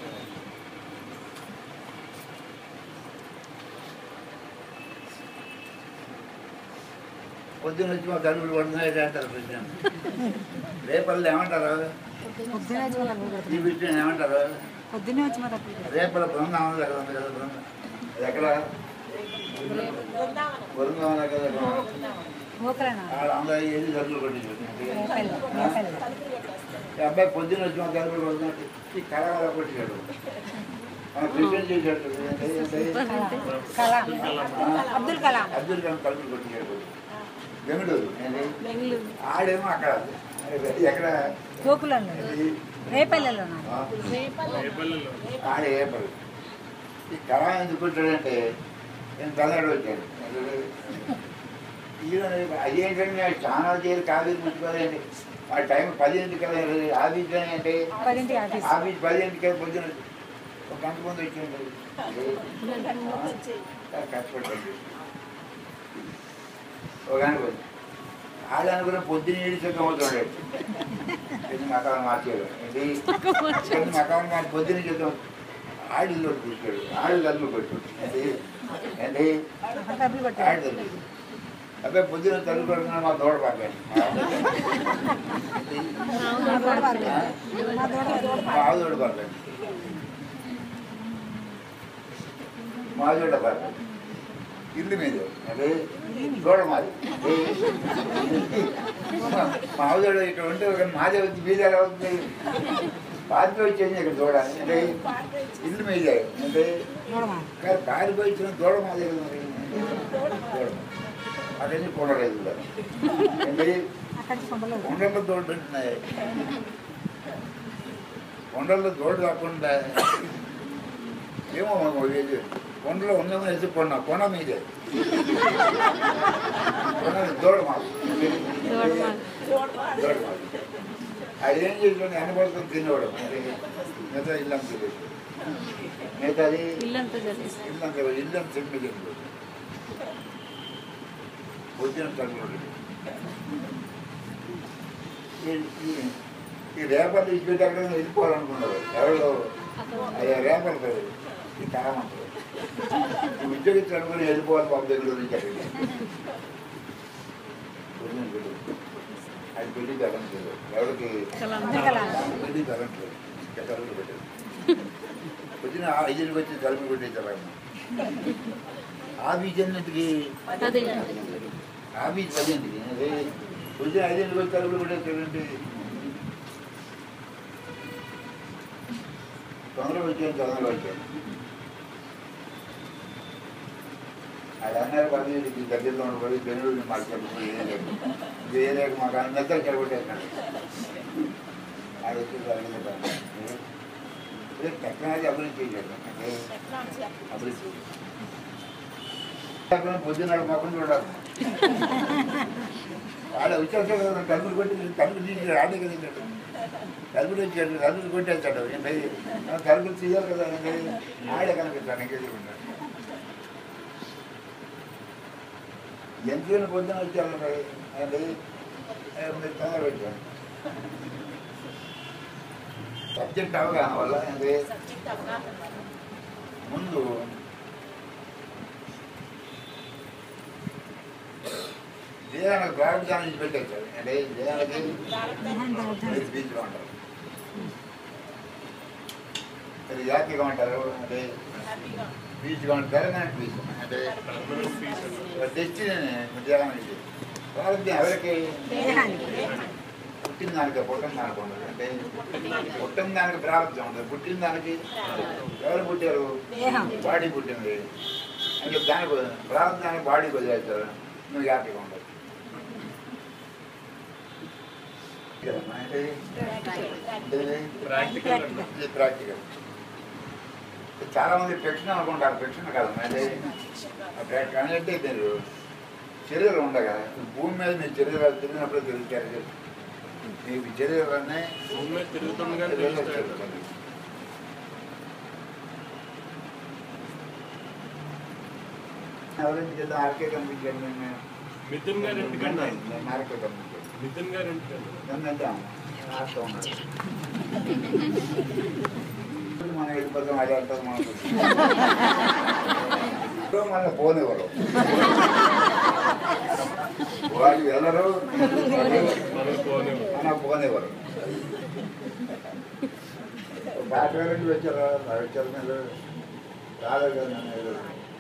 పొద్దున్న వచ్చి మా తలుపులు పడుతున్నాయి అంటారు ప్రశ్న రేపల్లి ఏమంటారు పొద్దునే వచ్చి మా తప్పులు ఈ విషయం ఏమంటారు పొద్దునే వచ్చి మా తప్పులు కొడతారు. రేపల బృందావనం దగ్గర ఉంది కదా బృందం అది ఎక్కడ బృందావనం బృందావనం కదా బృందావనం మోకరేనా ఆడ అందరూ ఏది తలుపులు కొట్టింది రేపల్లి రేపల్లి తలుపులు కొట్టేస్తారు ఈ అబ్బాయి పొద్దున్న వచ్చి మా తలుపులు కొడుతున్నట్టు ఈ కలగల కొట్టాడు మన క్రిస్టియన్ చేశాడు ఏంటి? కలాం అబ్దుల్ కలాం అబ్దుల్ కలాం తలుపులు కొట్టించాడు బెంగళూరు ఏంటి? బెంగళూరు ఆడేమో అక్కడ ఎక్కడ గోకులంలో రేపల్లెలోనా ఆ, రేపల్లిలో ఆడ ఏ పని ఈ కళ ఎందుకు కొట్టాడంటే నేను తలనాడు వచ్చాడు ఈయన అదేంటంటే చాలా చేరు కాఫీ ముట్టుకోలేండి ఆ టైం పదింటికి ఆఫీస్ అంటే పదింటికి ఆఫీస్ ఆఫీస్ పదింటికి పొద్దున ఒక గంట ముందు వచ్చేయండి కష్టపడండి ఒక గంట పోయి ఆడ అనుకున్న పొద్దున్న ఏడు సుఖం అవుతాడు మకాలం మార్చాడు ఏంటి కొన్ని మకాలం మార్చి పొద్దున్న చూద్దాం ఆడిల్లో కూర్చోడు ఆడు తల్లు కొట్టాడు ఏంటి ఏంటి డబ్బులు కొట్టారు ఆడు తల్లు అబ్బాయి పొద్దున తల్లు కొడుతున్నా మా దూడ పక్కన మా దూడ పర్లేదు. మా దూడ దూడ మా ఆవుదోడు పక్కన మా ఆవుదోడ పక్కన ఇల్లు మీద అదే దూడ మాది మా ఆవుదోడు ఇక్కడ ఉంటే ఒక మాదే వచ్చి మీద ఎలా అవుతుంది పాతికి వచ్చేది ఇక్కడ దూడ అంటే ఇల్లు మీద అంటే దూడ మా కానీ పారిపోయి ఇచ్చిన దూడ మాదే కదా మరి దూడ అక్కడి కొనలేదు కూడా అంటే అక్కడికి పంపలేదు కొండల్లో దోడు పెట్టినాయి కొండల్లో దోడు కాకుండా ఏమో మాకు తెలియదు కొండలో ఉందామని ఎత్తి కొన్నా కొన మీదే కొన దోడ మాకు దూడ మాకు. దోడ మాకు అది ఏం చేసుకుని అనుభవం తినేవాడు మిగతా ఇల్లం తెలియదు మిగతాది ఇల్లంతా చదివేసి ఇల్లం ఇల్లం తిండి తిండు పొద్దున తగ్గుడు ఈ రేపర్లు ఇచ్చిపెట్టి అక్కడ వెళ్ళిపోవాలనుకున్నారు ఎవరు అయ్యా రేపర్ కదా ఈ కామంటారు ఈ ఉద్యోగించి అనుకుని వెళ్ళిపోవాలి బాబు దగ్గర నుంచి అక్కడికి పొద్దున పెళ్ళి. అది పెళ్లి తగ్గట్లేదు ఎవరికి కలాం అబ్దుల్ కలాం పెళ్లి తగ్గట్లేదు ఇంకా తలుపులు పెట్టారు పొద్దున ఐదుకి వచ్చి తలుపులు పెట్టేశారు ఆ బీచ్ అన్నింటికి అదే ఆ బీచ్ పదింటికి అదే పొద్దున ఐదింటికి వచ్చి తలుపులు పెట్టేస్తారంటే తొందరగా వచ్చాను తొందరగా వచ్చాను అది అన్నారు పది ఈ దగ్గరలో ఉండిపోయి బెంగళూరు మాకు చెప్పిపోయి ఏం లేదు ఇది ఏ లేక మాకు అందరితో చెడగొట్టేస్తున్నాడు అది వచ్చి అడిగింది టెక్నాలజీ అభివృద్ధి చేయాలి అంటే టెక్నాలజీ అభివృద్ధి పొద్దున్నాడు మొక్కలు చూడాలి ఆడ వచ్చేసాడు తలుపులు కొట్టి తలుపులు తీసి ఆడే కదా తింటాడు తలుపులు వచ్చాడు తలుపులు కొట్టేస్తాడు ఏంటి తలుపులు తీయాలి కదా ఏంటి ఆడే కనిపిస్తాడు ఇంకేది ఉంటాడు ఎంత పొద్దున వచ్చారు అంటే మీరు తొందర పెట్టాను సబ్జెక్ట్ అవగాహన వల్ల ఏంటి సబ్జెక్ట్ అవగాహన ముందు దేహానికి ప్రారంభాన్ని నుంచి పెట్టేశారు అంటే దేహానికి మీరు బీచ్గా ఉంటారు మీరు జాతిగా ఉంటారు అంటే హ్యాపీగా బీచ్గా ఉంటారు తెలంగాణ బీచ్ అంటే పర్మనెంట్ పీస్ అన్నమాట. తెచ్చి దేహానికి ప్రారంభం ఎవరికి దేహానికి పుట్టిన దానికి పుట్టిన దానికి ఉండదు అంటే పుట్టిన దానికి ప్రారంభం ఉండదు పుట్టిన దానికి ఎవరు పుట్టారు దేహం. బాడీ పుట్టింది అంటే దానికి ప్రారంభానికి బాడీ వదిలేస్తారు నువ్వు హ్యాపీగా ఉండదు కదమ్మా, అంటే ఇది ప్రాక్టికల్ అన్నమాట. ఇది ప్రాక్టికల్ చాలా మంది ఫిక్షన్ అనుకుంటారు ఫిక్షన్ కాదమ్మా అంటే కానీ అంటే మీరు శరీరం ఉండగా భూమి మీద మీ శరీరాలు తిరిగినప్పుడు తిరుగుతారు మీకు శరీరాన్ని భూమి మీద తిరుగుతుండగానే తెలుస్తాడు ఎవరైనా చేద్దాం ఆర్కే కనిపించాను నేను మిథున్ గారు ఎందుకంటే నేను ఆర్కే కనిపించాను మిథున్ గారు ఎందుకంటే నన్ను అంటే ఆడుతూ ఉన్నాడు ఇప్పుడు మనం వెళ్ళిపోతాం అది అంటాం మనం ఇప్పుడు మన పోనివ్వరు వాళ్ళు వెళ్ళరు మనకు పోనీ మన పోనివ్వరు డాక్టర్ గారికి వచ్చారు వచ్చారు మీరు రాలేదు కదా నన్ను ఏదో.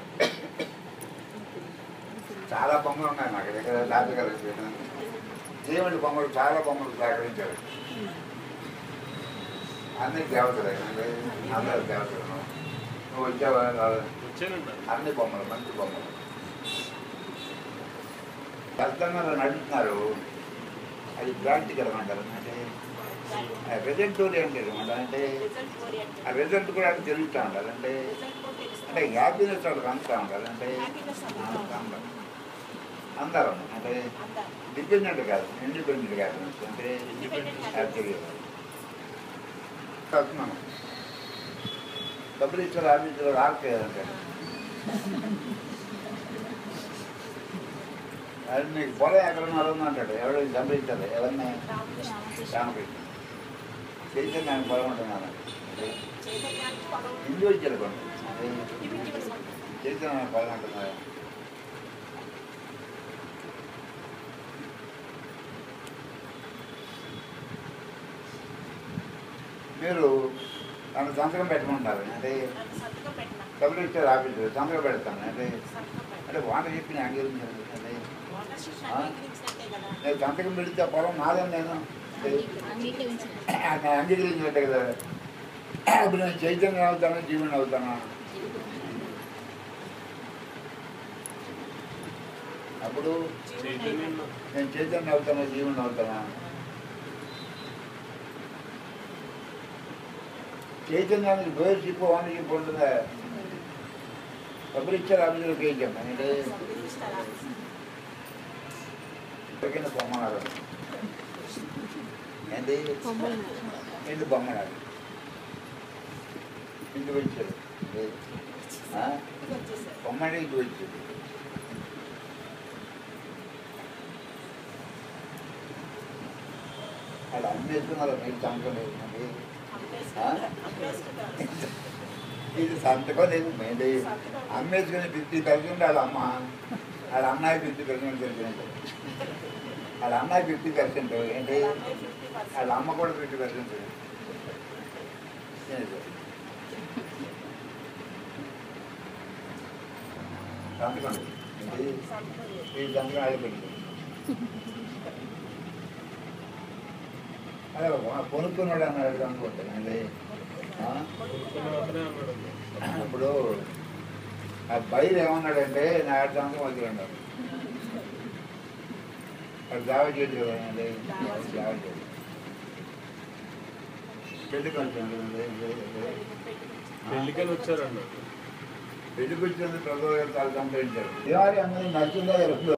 చాలా బొమ్మలు ఉన్నాయి నాకు ఇక్కడ డాక్టర్ గారు వచ్చారు దేవుడి బొమ్మలు చాలా బొమ్మలు సేకరించారు అన్ని దేవతలే అందరు దేవతలు నువ్వు వచ్చావా రాలేదు. వచ్చానంట అన్ని బొమ్మలు మంచి బొమ్మలు వ్యర్థంగా నడుస్తున్నారు అది ప్రాక్టికల్ అంటారు అంటే రిజల్ట్ ఓరియంటెడ్ అనమాట అంటే రిజల్ట్ ఓరియంటెడ్ ఆ రిజల్ట్ కూడా అటు తెలుస్తూ ఉండాలి అంటే రిజల్ట్ కూడా తెలుస్తుంది అంటే హ్యాపీనెస్ వాళ్ళకి అంతా ఉండాలి అంటే హ్యాపీనెస్ ఆ, అందుతుంది అందరం అందరం అంటే అందరం డిపెండెంట్ కాదు ఇండిపెండెంట్ కాదు అంటే ఇండిపెండెంట్ హ్యాపీగా వస్తున్నాను డబ్బులు ఇచ్చారు ఆఫీసులో రాకపోయారంటే అది మీకు పొలం ఎక్కడ ఉన్నారో అంటాడు ఎవరు సంపాదించాలి ఎవరిని రామకృష్ణ రామకృష్ణ చేస్తే నేను పొలం ఉంటున్నాను చైతన్యానికి పొలం ఇండివిజువల్ కొండ ఇండివిజువల్స్ చేస్తే నేను పొలం ఉంటున్నాను మీరు నన్ను సంతకం పెట్టమంటారు అంటే నన్ను సంతకం పెట్టిన డబ్బులు ఇచ్చారు ఆఫీసు సంతకం పెడతాను అంటే సంతకం పెట్టిన అంటే వాట చెప్పిన అంగీకరించాను అంటే ఓనర్షిప్ ఆ? అంగీకరించినట్టే కదా నేను సంతకం పెడితే పొలం నాదని నేను అంటే అంగీకరించిన నేను అంగీకరించినట్టే కదా ఇప్పుడు నేను చైతన్యం అవుతాను జీవన్ అవుతాను అప్పుడు చైతన్యం నేను చైతన్యం అవుతాను జీవన్ అవుతానా చైతన్యానికి డోర్షిప్ ఓనర్షిప్ ఉంటుందా డబ్బులు ఇచ్చారు అభివృద్ధికి ఏం చెప్పాను అంటే సంతృప్తిస్తారా? ఎవరికైనా బొమ్మనారు ఏంటి ఏంటి బొమ్మనారు ఇంటికి వచ్చారు ఏ? ఆ? ఇంటికి వచ్చేసారు బొమ్మడి ఇంటికి వచ్చారు వాళ్ళు అమ్మేస్తున్నారు మీరు చంపలేదు మరి. ఆ? అమ్మేసుకుంటారు అమ్మేసుకుంటారు ఇది సంతకం లేదు మేండి అమ్మేసుకుని ఫిఫ్టీ పర్సెంట్ వాళ్ళ అమ్మ వాళ్ళ అమ్మాయి ఫిఫ్టీ పర్సెంట్ తెలిసినట్టు వాళ్ళ అమ్మాయి ఫిఫ్టీ పర్సెంట్ ఏంటి అమ్మాయి ఫిఫ్టీ వాళ్ళ పర్సెంట్ అమ్మ కూడా ఫిఫ్టీ పర్సెంట్ సంతకం ఏంటి సంతకం ఈ సంతకం ఆగిపోయింది అదే కొనుక్కున్నాడు అన్నాడు అనుకుంటాను అండి కొనుక్కున్న అతనే అన్నాడు ఇప్పుడు ఆ బయలు ఏమన్నాడంటే నా ఆరు సంవత్సరం వదిలేండి అది దావ చేయదు కదండి దావ చేయదు పెళ్లి కొంచెం పెళ్ళికని వచ్చారన్న పెళ్లికి వచ్చినందుకు ప్రభుత్వ గారు చాలా సంపాదించారు దేవాలయం అందరూ నచ్చిందా